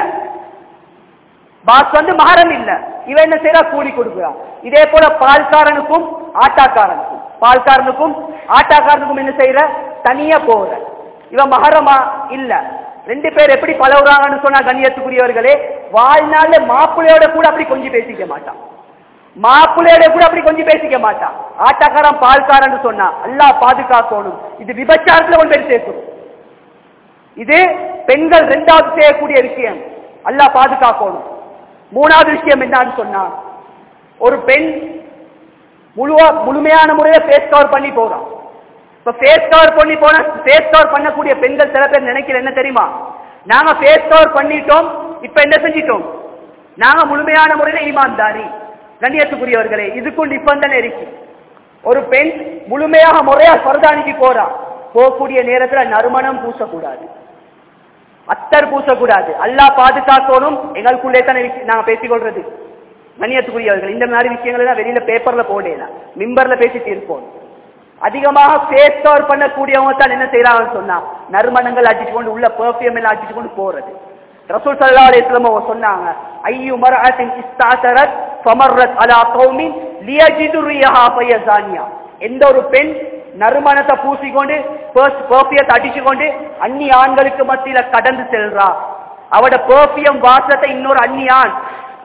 பாஸ் வந்து மகரம் இல்ல இவன் என்ன செய்யறா கூலி கொடுக்கிறான் இதே போல பால்காரனுக்கும் ஆட்டாக்காரனுக்கும் பால்காரனுக்கும் ஆட்டாக்காரனுக்கும் என்ன செய்யற தனியா போற இவன் மகரமா இல்ல ரெண்டு பேர் எப்படி பழகுறாங்கன்னு சொன்னா கண்ணியத்துக்குரியவர்களே வாழ்நாள்ல மாப்பிள்ளையோட கூட அப்படி கொஞ்சம் பேசிக்க மாட்டான் மாப்பிள்ளையோட கூட அப்படி கொஞ்சம் பேசிக்க மாட்டான் ஆட்டக்காரன் பால்காரன் சொன்னா அல்லாஹ் பாதுகாக்கணும் இது விபச்சாரத்துல கொண்டு போய் சேர்க்கணும் இது பெண்கள் ரெண்டாவது செய்யக்கூடிய விஷயம் அல்லாஹ் பாதுகாக்கணும் மூணாவது விஷயம் என்னன்னு சொன்னா ஒரு பெண் முழுவா முழுமையான முறையில ஃபேஸ் கவர் பண்ணி போறான் இப்ப ஃபேஸ் கவர் பண்ணி போன ஃபேஸ் கவர் பண்ணக்கூடிய பெண்கள் சில பேர் நினைக்கிற என்ன தெரியுமா நாங்க ஃபேஸ் கவர் பண்ணிட்டோம் இப்ப என்ன செஞ்சிட்டோம் நாங்க முழுமையான முறையில ஈமான்தாரி கண்ணியத்துக்குரியவர்களே இதுக்கும் நிபந்தனை இருக்கு ஒரு பெண் முழுமையாக முறையா பரதானிக்கு போறா போகக்கூடிய நேரத்துல நறுமணம் பூசக்கூடாது அத்தர் பூசக்கூடாது அல்லாஹ் பாதுகாக்கணும் எங்களுக்குள்ளே தானே விஷயம் நாங்க பேசிக்கொள்றது கண்ணியத்துக்குரியவர்கள் இந்த மாதிரி விஷயங்கள் எல்லாம் வெளியில பேப்பர்ல போடலாம் மிம்பர்ல பேசிட்டு இருப்போம் அதிகமாக ஃபேஸ் கவர் பண்ணக்கூடியவங்க தான் என்ன செய்யறாங்கன்னு சொன்னா நறுமணங்கள் அடிச்சு கொண்டு உள்ள பெர்ஃபியூம் எல்லாம் அடிச்சு கொண்டு போறது ரசூல் ஸல்லல்லாஹு அலைஹி வஸல்லம் அவங்க சொன்னாங்க ஐயு மர்அத்தின் இஸ்தாதரத் ஃபமர்ரத் அலா கௌமின் லியஜிது ரிஹா ஃபயசானியா எந்த ஒரு பெண் நறுமணத்தை பூசிக்கொண்டு பெர்ஃபியத்தை அடிச்சு கொண்டு அந்நி ஆண்களுக்கு மத்தியில கடந்து செல்றா அவட பெர்ஃபியம் வாசத்தை இன்னொரு அந்நி ஆண்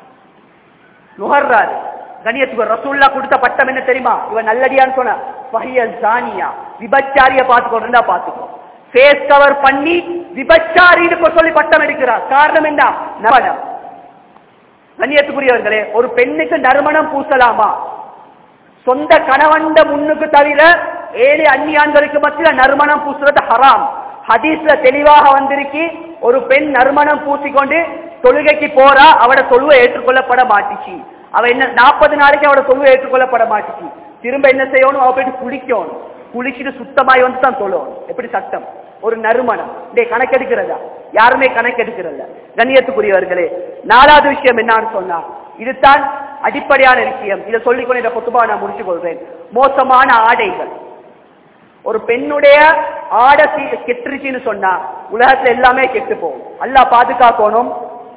நுகர்றாரு கணியத்துக்கு ரசூல்லா கொடுத்த பட்டம் என்ன தெரியுமா இவன் நல்லடியான்னு சொன்ன பஹிய ஜானியா விபச்சாரிய பார்த்துக்கொண்டு பார்த்துக்கோ ஃபேஸ் கவர் பண்ணி விபச்சாரின்னு சொல்லி பட்டம் எடுக்கிறார் காரணம் என்ன நறுமணம் கண்ணியத்துக்குரியவர்களே ஒரு பெண்ணுக்கு நறுமணம் பூசலாமா சொந்த கணவண்ட முன்னுக்கு தவிர ஏழு அந்நியான்களுக்கு மத்தியில நறுமணம் பூசுறது ஹராம் ஹதீஸ்ல தெளிவாக வந்திருக்கி ஒரு பெண் நறுமணம் பூசிக்கொண்டு தொழுகைக்கு போறா அவட தொழுவை ஏற்றுக்கொள்ளப்பட மாட்டுச்சு அவ என்ன நாற்பது நாளைக்கு அவட தொழுவை ஏற்றுக்கொள்ளப்பட மாட்டுச்சு திரும்ப என்ன செய்யணும் அவ போயிட்டு குளிக்கணும் குளிச்சுட்டு சுத்தமாய் வந்து தான் தொழுவணும் எப்படி சட்டம் ஒரு நறுமணம் டே கணக்கெடுக்கிறதா யாருமே கணக்கெடுக்கிறல்ல கண்ணியத்துக்குரியவர்களே நாலாவது விஷயம் என்னன்னு சொன்னா இதுதான் அடிப்படையான விஷயம் இதை சொல்லிக்கொண்டு இந்த கொத்துபா நான் முடிச்சு கொள்றேன் மோசமான ஆடைகள் ஒரு பெண்ணுடைய ஆடை கெ- கெட்டுருச்சுன்னு சொன்னா உலகத்துல எல்லாமே கெட்டு போகும் அல்லாஹ் பாதுகாக்கணும்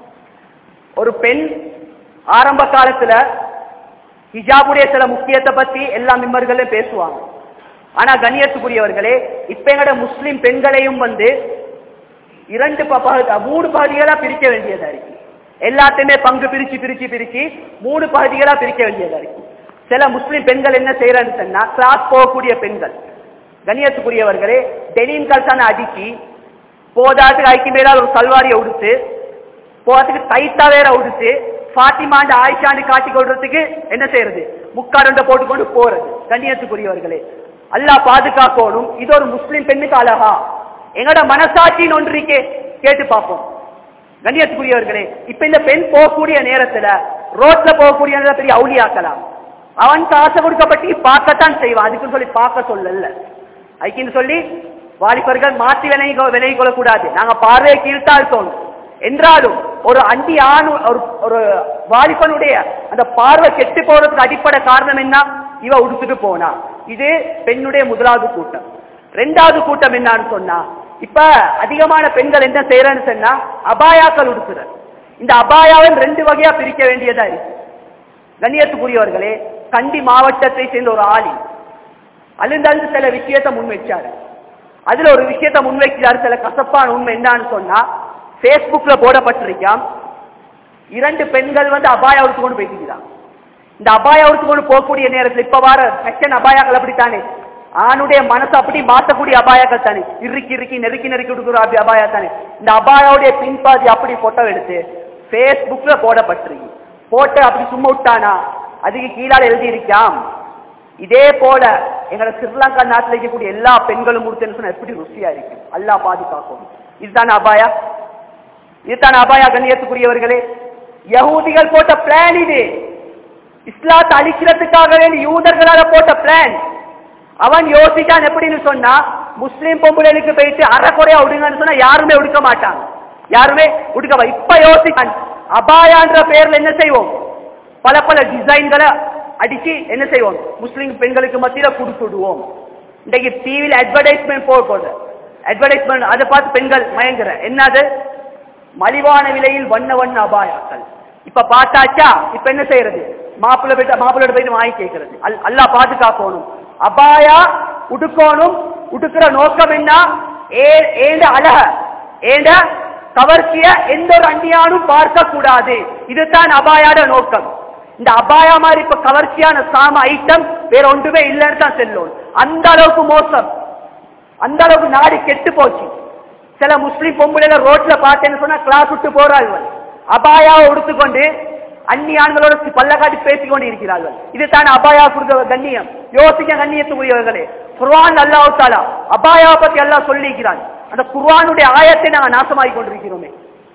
ஒரு பெண் ஆரம்ப காலத்துல ஹிஜாபுடைய சில முக்கியத்தை பத்தி எல்லா மிம்மர்களும் பேசுவாங்க ஆனா கண்ணியத்துக்குரியவர்களே இப்ப எங்கட முஸ்லிம் பெண்களையும் வந்து இரண்டு ப- பகு- மூணு பகுதிகளா பிரிக்க வேண்டியதா இருக்கு எல்லாத்தையுமே பங்கு பிரிச்சு பிரிச்சு பிரிச்சு மூணு பகுதிகளா பிரிக்க வேண்டியதா இருக்கு சில முஸ்லிம் பெண்கள் என்ன செய்யறான்னு சொன்னா கிளாஸ் போகக்கூடிய பெண்கள் கண்ணியத்துக்குரியவர்களே டெனிம் கல்சான அடிக்கி போதாத்துக்கு ஐக்கு மேல ஒரு சல்வாரியை உடுத்து போறதுக்கு டைட்டா வேற உடுத்து பாத்திமாண்டு ஆயிஷாண்டு காட்டி கொள்றதுக்கு என்ன செய்யறது முக்காடுண்ட போட்டுக்கொண்டு போறது கண்ணியத்துக்குரியவர்களே அல்லாஹ் பாதுகாக்கணும் இது ஒரு முஸ்லிம் பெண்ணுக்கு அழகா எங்கட மனசாட்சின்னு ஒன்று இருக்கே கேட்டு பார்ப்போம் கண்ணியத்துக்குரியவர்களே இப்ப இந்த பெண் போகக்கூடிய நேரத்துல ரோட்ல போகக்கூடிய நேரத்துல பெரிய அவுளியாக்கலாம் அவனுக்கு ஆசை கொடுக்கப்பட்டு பார்க்கத்தான் செய்வான் அதுக்குன்னு சொல்லி பார்க்க சொல்லல அதுக்குன்னு சொல்லி வாலிபர்கள் மாற்றி விலகி விலகி கொள்ளக்கூடாது நாங்க பார்வையை கீழ்த்தால் தோணும் என்றாலும் ஒரு அண்டி ஆண் ஒரு ஒரு வாலிபனுடைய அந்த பார்வை கெட்டு போறதுக்கு அடிப்படை காரணம் என்ன இவ உடுத்துட்டு போனா இது பெண்ணுடைய முதலாவது கூட்டம் ரெண்டாவது கூட்டம் என்னன்னு சொன்னா இப்ப அதிகமான பெண்கள் என்ன செய்யறன்னு சொன்னா அபாயாக்கள் உடுத்துற இந்த அபாயாவை ரெண்டு வகையா பிரிக்க வேண்டியதா இருக்கு கண்ணியத்துக்குரியவர்களே கண்டி மாவட்டத்தை சேர்ந்த ஒரு ஆளி அழுந்தழுந்து சில விஷயத்தை முன் வச்சாரு அதுல ஒரு விஷயத்தை முன்வைக்கிறாரு சில கசப்பான உண்மை என்னன்னு சொன்னா பேஸ்புக்ல போடப்பட்டிருக்கான் இரண்டு பெண்கள் வந்து அபாயா உடுத்து கொண்டு போய்க்கிறான் இந்த அபாயா உடுத்து கொண்டு போகக்கூடிய நேரத்தில் இப்ப வர செகண்ட் அபாயாக்கள் அப்படித்தானே ஆணுடைய மனசு அப்படி மாத்தக்கூடிய அபாயாக்கள் தானே இறுக்கி இறுக்கி நெருக்கி நெருக்கி கொடுக்குற அப்படி அபாயா தானே இந்த அபாயாவுடைய பின்பாதி அப்படி போட்டோ எடுத்து பேஸ்புக்ல போடப்பட்டிருக்கு போட்டு அப்படி சும்மா விட்டானா அதுக்கு கீழால எழுதி இருக்காம் இதே போல எங்களை ஸ்ரீலங்கா நாட்டில் இருக்கக்கூடிய எல்லா பெண்களும் கொடுத்தேன்னு சொன்னா எப்படி ருசியா இருக்கு அல்லா பாதுகாக்கும் இதுதானே அபாயா இதுதானே அபாயா கண்ணியத்துக்குரியவர்களே யகூதிகள் போட்ட பிளான் இது இஸ்லாத்தை அழிக்கிறதுக்காக வேண்டி யூதர்களால போட்ட பிளான் அவன் யோசிச்சான் எப்படின்னு சொன்னா முஸ்லீம் பொம்பளைகளுக்கு போயிட்டு அறக்குறையா உடுங்கன்னு சொன்னா யாருமே உடுக்க மாட்டாங்க யாருமே உடுக்க இப்ப யோசிச்சான் அபாயான்ற பெயர்ல என்ன செய்வோம் பல பல டிசைன்களை அடிச்சு என்ன செய்வோம் முஸ்லிம் பெண்களுக்கு மத்தியில கொடுத்துடுவோம் இன்றைக்கு டிவியில் அட்வர்டைஸ்மெண்ட் போக போகுது அட்வர்டைஸ்மெண்ட் அதை பார்த்து பெண்கள் மயங்குற என்னது மலிவான விலையில் வண்ண வண்ண அபாயாக்கள் இப்ப பார்த்தாச்சா இப்ப என்ன செய்யறது மாப்பிள்ளை போயிட்டு மாப்பிள்ளோட போயிட்டு வாங்கி கேட்கறது அல் அல்லா பாதுகாக்கணும் அபாயா உடுக்கணும் உடுக்கிற நோக்கம் என்ன ஏண்ட அழக ஏண்ட கவர்ச்சிய எந்த ஒரு அந்நியானும் பார்க்க கூடாது இதுதான் அபாயாட நோக்கம் இந்த அபாயா மாதிரி இப்ப கவர்ச்சியான சாம ஐட்டம் வேற ஒன்றுமே இல்லைன்னு தான் செல்லும் அந்த அளவுக்கு மோசம் அந்த அளவுக்கு நாடு கெட்டு போச்சு சில முஸ்லிம் பொம்பளைல ரோட்ல பார்த்தேன்னு சொன்னா கிளாஸ் விட்டு போறார்கள் அபாயாவை உடுத்துக்கொண்டு அந்நிய ஆண்களோட பல்ல காட்டி பேசிக் கொண்டு இருக்கிறார்கள் இதுதான் அபாயா கொடுத்த கண்ணியம் யோசிக்க கண்ணியத்துக்குரியவர்களே குர்வான் அல்லாஹ் தாலா அபாயாவை பத்தி எல்லாம் சொல்லிக்கிறான் அந்த குர்வானுடைய ஆயத்தை நாங்கள் நாசமாகி கொண்டிருக்கிறோமே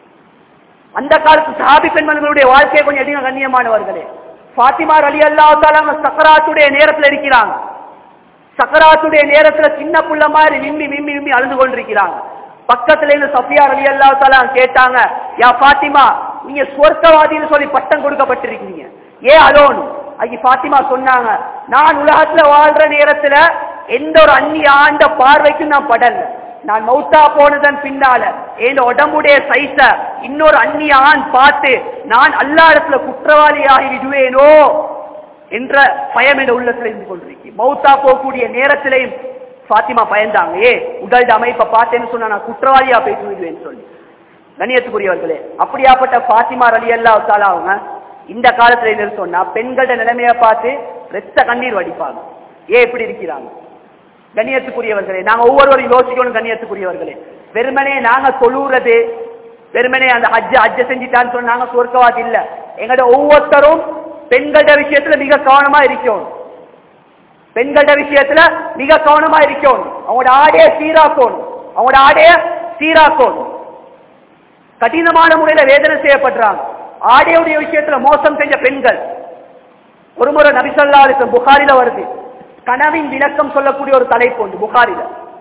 அந்த காலத்து சாபி பெண்மணிகளுடைய வாழ்க்கையை கொஞ்சம் அதிகம் கண்ணியமானவர்களே பாத்திமா அலி அல்லா தாலா சக்கராத்துடைய நேரத்தில் இருக்கிறாங்க சக்கராத்துடைய நேரத்துல சின்ன புள்ள மாதிரி விம்மி விம்மி விம்மி அழுது கொண்டிருக்கிறாங்க பக்கத்துல இருந்து சஃபியா அலி அல்லா தாலா கேட்டாங்க யா பாத்திமா நீங்க சொர்க்கவாதின்னு சொல்லி பட்டம் கொடுக்கப்பட்டிருக்கீங்க ஏன் அலோன் அங்கே பாத்திமா சொன்னாங்க நான் உலகத்துல வாழ்ற நேரத்துல எந்த ஒரு அந்நிய ஆண்ட பார்வைக்கும் நான் படல நான் மௌத்தா போனதன் பின்னால என் உடம்புடைய சைஸ இன்னொரு அந்நிய ஆண் பார்த்து நான் அல்லா இடத்துல குற்றவாளியாக விடுவேனோ என்ற பயம் என்ற உள்ளத்துல இருந்து கொண்டிருக்கேன் மௌத்தா போகக்கூடிய நேரத்திலையும் பாத்திமா பயந்தாங்க ஏ உடல் அமைப்பை பார்த்தேன்னு சொன்னா நான் குற்றவாளியா போயிட்டு விடுவேன்னு சொல்லி கண்ணியத்துக்குரியவர்களே அப்படியாப்பட்ட பாத்திமா அலி அல்லா அவங்க இந்த காலத்துல என்ன சொன்னா பெண்களோட நிலைமைய பார்த்து ரத்த கண்ணீர் வடிப்பாங்க ஏன் இப்படி இருக்கிறாங்க கண்ணியத்துக்குரியவர்களே நாங்க ஒவ்வொருவரும் யோசிக்கணும் கண்ணியத்துக்குரியவர்களே வெறுமனே நாங்க தொழுறது வெறுமனே அந்த ஹஜ்ஜ ஹஜ்ஜ செஞ்சுட்டான்னு சொன்னா நாங்க சொர்க்கவாதி இல்ல எங்கட ஒவ்வொருத்தரும் பெண்களோட விஷயத்துல மிக கவனமா இருக்கணும் பெண்களோட விஷயத்துல மிக கவனமா இருக்கணும் அவங்களோட ஆடைய சீராக்கணும் அவங்களோட ஆடைய சீராக்கணும் கடினமான முறையில வேதனை செய்யப்படுறாங்க ஆடையுடைய விஷயத்துல மோசம் செஞ்ச பெண்கள் ஒரு முறை நபிசல்லா புகாரில வருது கனவின் விளக்கம் சொல்லக்கூடிய ஒரு தலைப்பு உண்டு புகாரில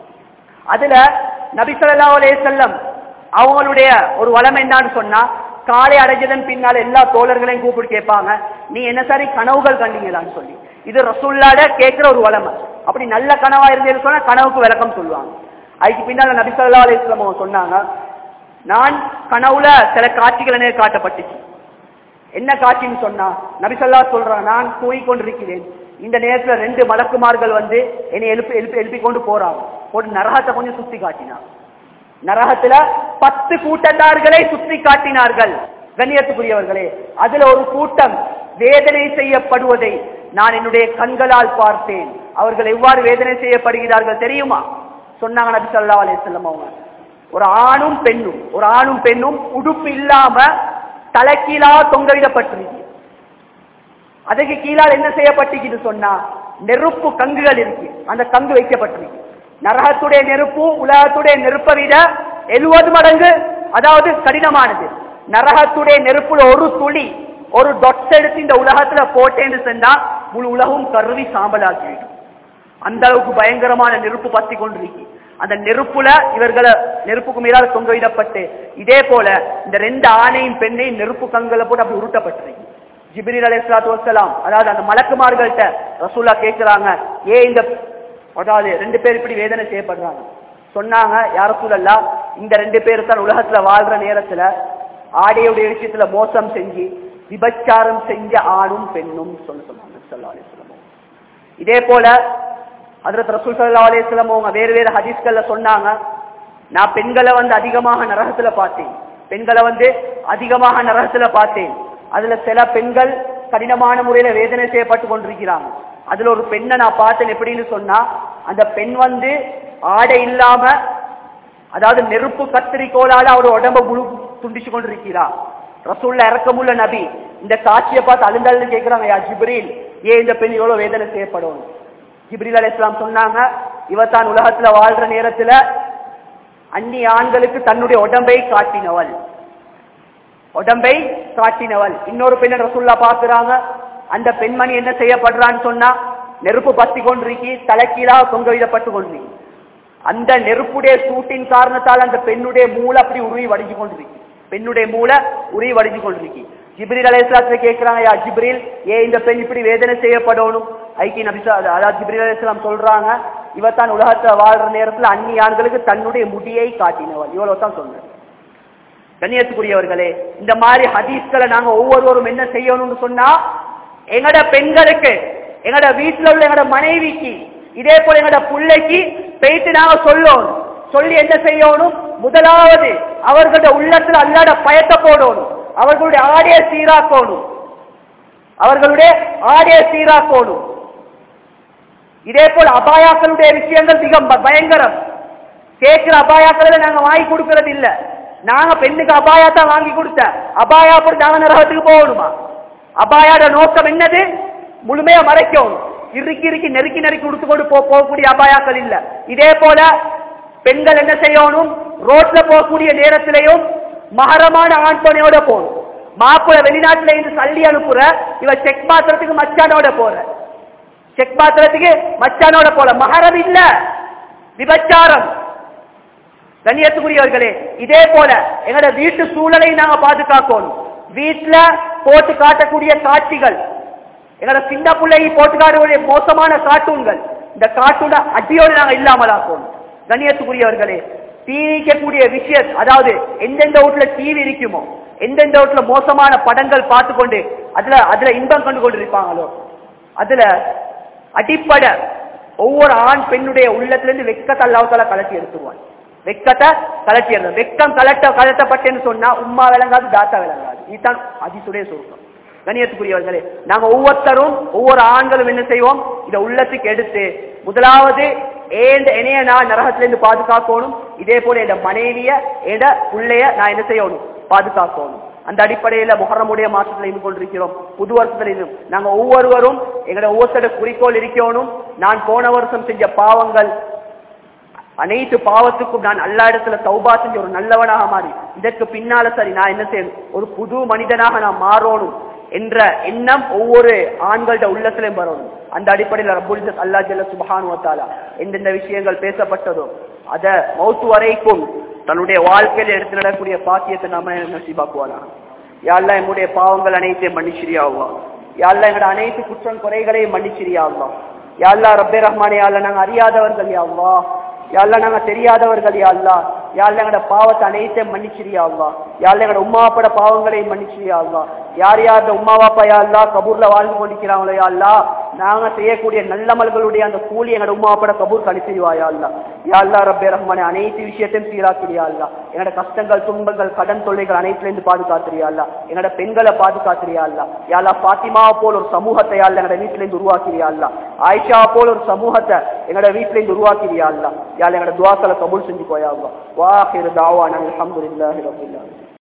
அதுல நபிசல்லா அலே செல்லம் அவங்களுடைய ஒரு வளம் என்னன்னு சொன்னா காலை அடைஞ்சதன் பின்னால எல்லா தோழர்களையும் கூப்பிட்டு கேட்பாங்க நீ என்ன சரி கனவுகள் கண்டீங்களான்னு சொல்லி இது ரசூல்லாட கேட்கிற ஒரு வளமை அப்படி நல்ல கனவா இருந்தேன்னு சொன்னா கனவுக்கு விளக்கம் சொல்லுவாங்க அதுக்கு பின்னால நபிசல்லா அலிஸ்லாம் அவங்க சொன்னாங்க நான் கனவுல சில காட்சிகள் என்ன காட்டப்பட்டுச்சு என்ன காட்சின்னு சொன்னா நபிசல்லா சொல்றான் நான் தூங்கிக் கொண்டிருக்கிறேன் இந்த நேரத்துல ரெண்டு மலக்குமார்கள் வந்து என்னை எழுப்பி எழுப்பி எழுப்பி கொண்டு போறாங்க ஒரு நரகத்தை கொஞ்சம் சுத்தி காட்டினான் நரகத்துல பத்து கூட்டத்தார்களை சுத்தி காட்டினார்கள் கண்ணியத்துக்குரியவர்களே அதுல ஒரு கூட்டம் வேதனை செய்யப்படுவதை நான் என்னுடைய கண்களால் பார்த்தேன் அவர்கள் எவ்வாறு வேதனை செய்யப்படுகிறார்கள் தெரியுமா சொன்னாங்க நபி ஸல்லல்லாஹு அலைஹி வஸல்லம் அவங்க ஒரு ஆணும் பெண்ணும் ஒரு ஆணும் பெண்ணும் உடுப்பு இல்லாம தலைக்கீழா தொங்கவிடப்பட்டிருக்கு அதுக்கு கீழால் என்ன செய்யப்பட்டிருக்குது சொன்னா நெருப்பு கங்குகள் இருக்கு அந்த கங்கு வைக்கப்பட்டிருக்கு நரகத்துடைய நெருப்பு உலகத்துடைய நெருப்பை விட எழுபது மடங்கு அதாவது கடினமானது நரகத்துடைய நெருப்புல ஒரு துளி ஒரு டொட்ஸ் எடுத்து இந்த உலகத்துல போட்டேன்னு சொன்னா முழு உலகம் கருவி சாம்பலாக்கிவிடும் அந்த அளவுக்கு பயங்கரமான நெருப்பு பத்தி கொண்டிருக்கு அந்த நெருப்புல இவர்களை நெருப்புக்கு மீதால் தொங்கவிடப்பட்டு இதே போல இந்த ரெண்டு ஆணையும் பெண்ணையும் நெருப்பு கங்களை போட்டு அப்படி உருட்டப்பட்டிருக்கு ஜிப்ரீல் அலைஹிஸ்ஸலாத்து வஸ்ஸலாம் அதாவது அந்த மலக்குமார்கள்ட்ட ரசூலா கேட்கிறாங்க ஏ இந்த அதாவது ரெண்டு பேர் இப்படி வேதனை செய்யப்படுறாங்க சொன்னாங்க யார சூழல்லா இந்த ரெண்டு பேர் தான் உலகத்துல வாழ்ற நேரத்துல ஆடையுடைய விஷயத்துல மோசம் செஞ்சு விபச்சாரம் செஞ்ச ஆணும் பெண்ணும் சொல்ல சொன்னாங்க ஸல்லல்லாஹு அலைஹி வஸல்லம். இதே போல ஹஜ்ரத் ரசூல் ஸல்லல்லாஹு அலைஹி வஸல்லம் அவங்க வேறு வேறு ஹதீஸ்கள்ல சொன்னாங்க நான் பெண்களை வந்து அதிகமாக நரகத்துல பார்த்தேன் பெண்களை வந்து அதிகமாக நரகத்துல பார்த்தேன் அதுல சில பெண்கள் கடினமான முறையில வேதனை செய்யப்பட்டு கொண்டிருக்கிறாங்க அதுல ஒரு பெண்ணை நான் பார்த்தேன் எப்படின்னு சொன்னா அந்த பெண் வந்து ஆடை இல்லாம அதாவது நெருப்பு கத்திரிக்கோளால அவர் உடம்ப முழு துண்டிச்சு கொண்டிருக்கிறா ரசூல்ல இறக்கமுள்ள நபி இந்த காட்சியை பார்த்து அழுந்தாள்னு கேட்கிறாங்க யா ஜிப்ரீல் ஏன் இந்த பெண் இவ்வளவு வேதனை செய்யப்படும் ஜிப்ரீல் அலி இஸ்லாம் சொன்னாங்க இவ தான் உலகத்துல வாழ்ற நேரத்துல அந்நிய ஆண்களுக்கு தன்னுடைய உடம்பை காட்டினவள் உடம்பை காட்டினவள் இன்னொரு பெண்ணை ரசூல்லா பாக்குறாங்க அந்த பெண்மணி என்ன செய்யப்படுறான்னு சொன்னா நெருப்பு பத்தி கொண்டிருக்கி தலைக்கீழாக தொங்க விடப்பட்டு கொண்டிருக்கு அந்த நெருப்புடைய சூட்டின் காரணத்தால் அந்த பெண்ணுடைய மூளை அப்படி உருவி வடிஞ்சு கொண்டிருக்கு பெண்ணுடைய மூளை உருவி வடிஞ்சு கொண்டிருக்கு ஜிப்ரீல் அலையாத்துல கேட்கிறாங்க யா ஜிப்ரீல் ஏன் இந்த பெண் இப்படி வேதனை செய்யப்படணும் ஐக்கிய நபிசா அதாவது ஜிப்ரீல் அலையாம் சொல்றாங்க இவ தான் உலகத்துல வாழ்ற நேரத்துல அந்நிய ஆண்களுக்கு தன்னுடைய முடியை காட்டினவள் இவ்வளவு தான் சொல்றேன் கண்ணியத்துக்குரியவர்களே இந்த மாதிரி ஹதீஸ்களை நாங்க ஒவ்வொருவரும் என்ன செய்யணும்னு சொன்னா எங்கட பெண்களுக்கு எங்கட வீட்டுல உள்ள எங்கட மனைவிக்கு இதே போல எங்கட பிள்ளைக்கு போயிட்டு நாங்க சொல்லணும் சொல்லி என்ன செய்யணும் முதலாவது அவர்களுடைய உள்ளத்துல அல்லாட பயத்தை போடணும் அவர்களுடைய ஆடைய சீராக்கணும் அவர்களுடைய ஆடைய சீராக்கணும் இதே போல அபாயாக்களுடைய விஷயங்கள் மிக ப- பயங்கரம் கேட்கிற அபாயாக்களை நாங்க வாங்கி கொடுக்கறது இல்ல நாங்க பெண்ணுக்கு அபாயா தான் வாங்கி கொடுத்த அபாயா போட்டு நாங்க நரகத்துக்கு போகணுமா அபாயோட நோக்கம் என்னது முழுமையா மறைக்கணும் இறுக்கி இறுக்கி நெருக்கி நெருக்கி கொடுத்து கொண்டு போ- போகக்கூடிய அபாயாக்கள் இல்ல இதே போல பெண்கள் என்ன செய்யணும் ரோட்ல போகக்கூடிய நேரத்திலையும் மகரமான ஆண் துணையோட போகணும் மாப்பிள வெளிநாட்டுல இருந்து சல்லி அனுப்புற இவ செக் பாத்திரத்துக்கு மச்சானோட போற செக் பாத்திரத்துக்கு மச்சானோட போல மகரம் இல்ல விபச்சாரம் கண்ணியத்துக்குரியவர்களே இதே போல எங்களோட வீட்டு சூழலை நாங்க பாதுகாக்கணும் வீட்டுல போட்டு காட்டக்கூடிய காட்சிகள் எங்களோட சின்ன பிள்ளையை போட்டு காட்டக்கூடிய மோசமான கார்ட்டூன்கள் இந்த கார்ட்டூனை அடியோடு நாங்க இல்லாமலாக்கணும் கண்ணியத்துக்குரியவர்களே தீவிக்கக்கூடிய விஷயம் அதாவது எந்தெந்த வீட்டுல டிவி இருக்குமோ எந்தெந்த வீட்டுல மோசமான படங்கள் பார்த்து கொண்டு அதுல அதுல இன்பம் கண்டு கொண்டு இருப்பாங்களோ அதுல அடிப்படை ஒவ்வொரு ஆண் பெண்ணுடைய உள்ளத்திலிருந்து வெக்கத்தை அல்லாஹால கலட்டி எடுத்துருவான் வெக்கத்தை கலட்டி எடுத்து வெக்கம் கலட்ட கலட்டப்பட்டேன்னு சொன்னா உம்மா விளங்காது தாத்தா விளங்காது இதுதான் அதிசுடைய சுருக்கம் கணியத்துக்குரியவர்களே நாங்க ஒவ்வொருத்தரும் ஒவ்வொரு ஆண்களும் என்ன செய்வோம் இதை உள்ளத்துக்கு எடுத்து முதலாவது ஏண்ட என்னைய நான் நரகத்திலிருந்து பாதுகாக்கணும் இதே போல என் மனைவிய என் பிள்ளைய நான் என்ன செய்யணும் பாதுகாக்கணும் அந்த அடிப்படையில முகரமுடைய மாசத்துல இருந்து கொண்டிருக்கிறோம் புது வருஷத்துல இருந்து நாங்க ஒவ்வொருவரும் எங்களோட ஒவ்வொருத்தர குறிக்கோள் இருக்கணும் நான் போன வருஷம் செஞ்ச பாவங்கள் அனைத்து பாவத்துக்கும் நான் அல்லா இடத்துல தௌபா செஞ்சு ஒரு நல்லவனாக மாறி இதற்கு பின்னால சரி நான் என்ன செய்யணும் ஒரு புது மனிதனாக நான் மாறணும் என்ற எண்ணம் ஒவ்வொரு ஆண்களோட உள்ளத்திலையும் வரணும் அந்த அடிப்படையில் ரப்புல் இஸ்ஸத் அல்லாஹ் ஜல்ல சுப்ஹானஹு வ தஆலா எந்தெந்த விஷயங்கள் பேசப்பட்டதோ அத மௌத்து வரைக்கும் தன்னுடைய வாழ்க்கையில எடுத்து நடக்கக்கூடிய பாக்கியத்தை நாம நசீபாக்குவானா யாழ்லா எம்முடைய பாவங்கள் அனைத்தையும் மன்னிச்சிரியாவா யாழ்லா எங்களோட அனைத்து குற்றம் குறைகளையும் மன்னிச்சிரியாவா யாழ்லா ரப்பே ரஹ்மானே யாழ்லா நாங்க அறியாதவர்கள் யாவா யாழ்லா நாங்க தெரியாதவர்கள் யாழ்லா யாழ்லா எங்களோட பாவத்தை அனைத்தையும் மன்னிச்சிரியாவா யாழ்லா எங்களோட உம்மா அப்பாட பாவங்களையும் மன்னிச்சிரியாவா யார் யார் இந்த உம்மா வாப்பா யாழ்லா கபூர்ல வாழ்ந்து கொண்டிருக்கிறாங்களோ யாழ்லா நாங்க செய்யக்கூடிய நல்லமல்களுடைய அந்த கூலி எங்களோட உமாப்பட கபூர் கழி செய்வாயா அல்ல யா அல்லா ரப்பே ரஹ்மானே அனைத்து விஷயத்தையும் சீராக்கிறியா அல்ல எங்களோட கஷ்டங்கள் துன்பங்கள் கடன் தொல்லைகள் அனைத்துல இருந்து பாதுகாத்துறியா அல்ல எங்களோட பெண்களை பாதுகாத்துறியா அல்ல யாழ்லா பாத்திமா போல் ஒரு சமூகத்தை யாழ்ல எங்களோட வீட்டுல இருந்து உருவாக்கிறியா அல்ல ஆயிஷா போல் ஒரு சமூகத்தை எங்களோட வீட்டுல இருந்து உருவாக்கிறியா அல்ல யாழ் எங்களோட துவாக்களை கபூல் செஞ்சு போயாகும் வாஹிர் தாவான அல்ஹம்துலில்லாஹி ரப்பில் ஆலமீன்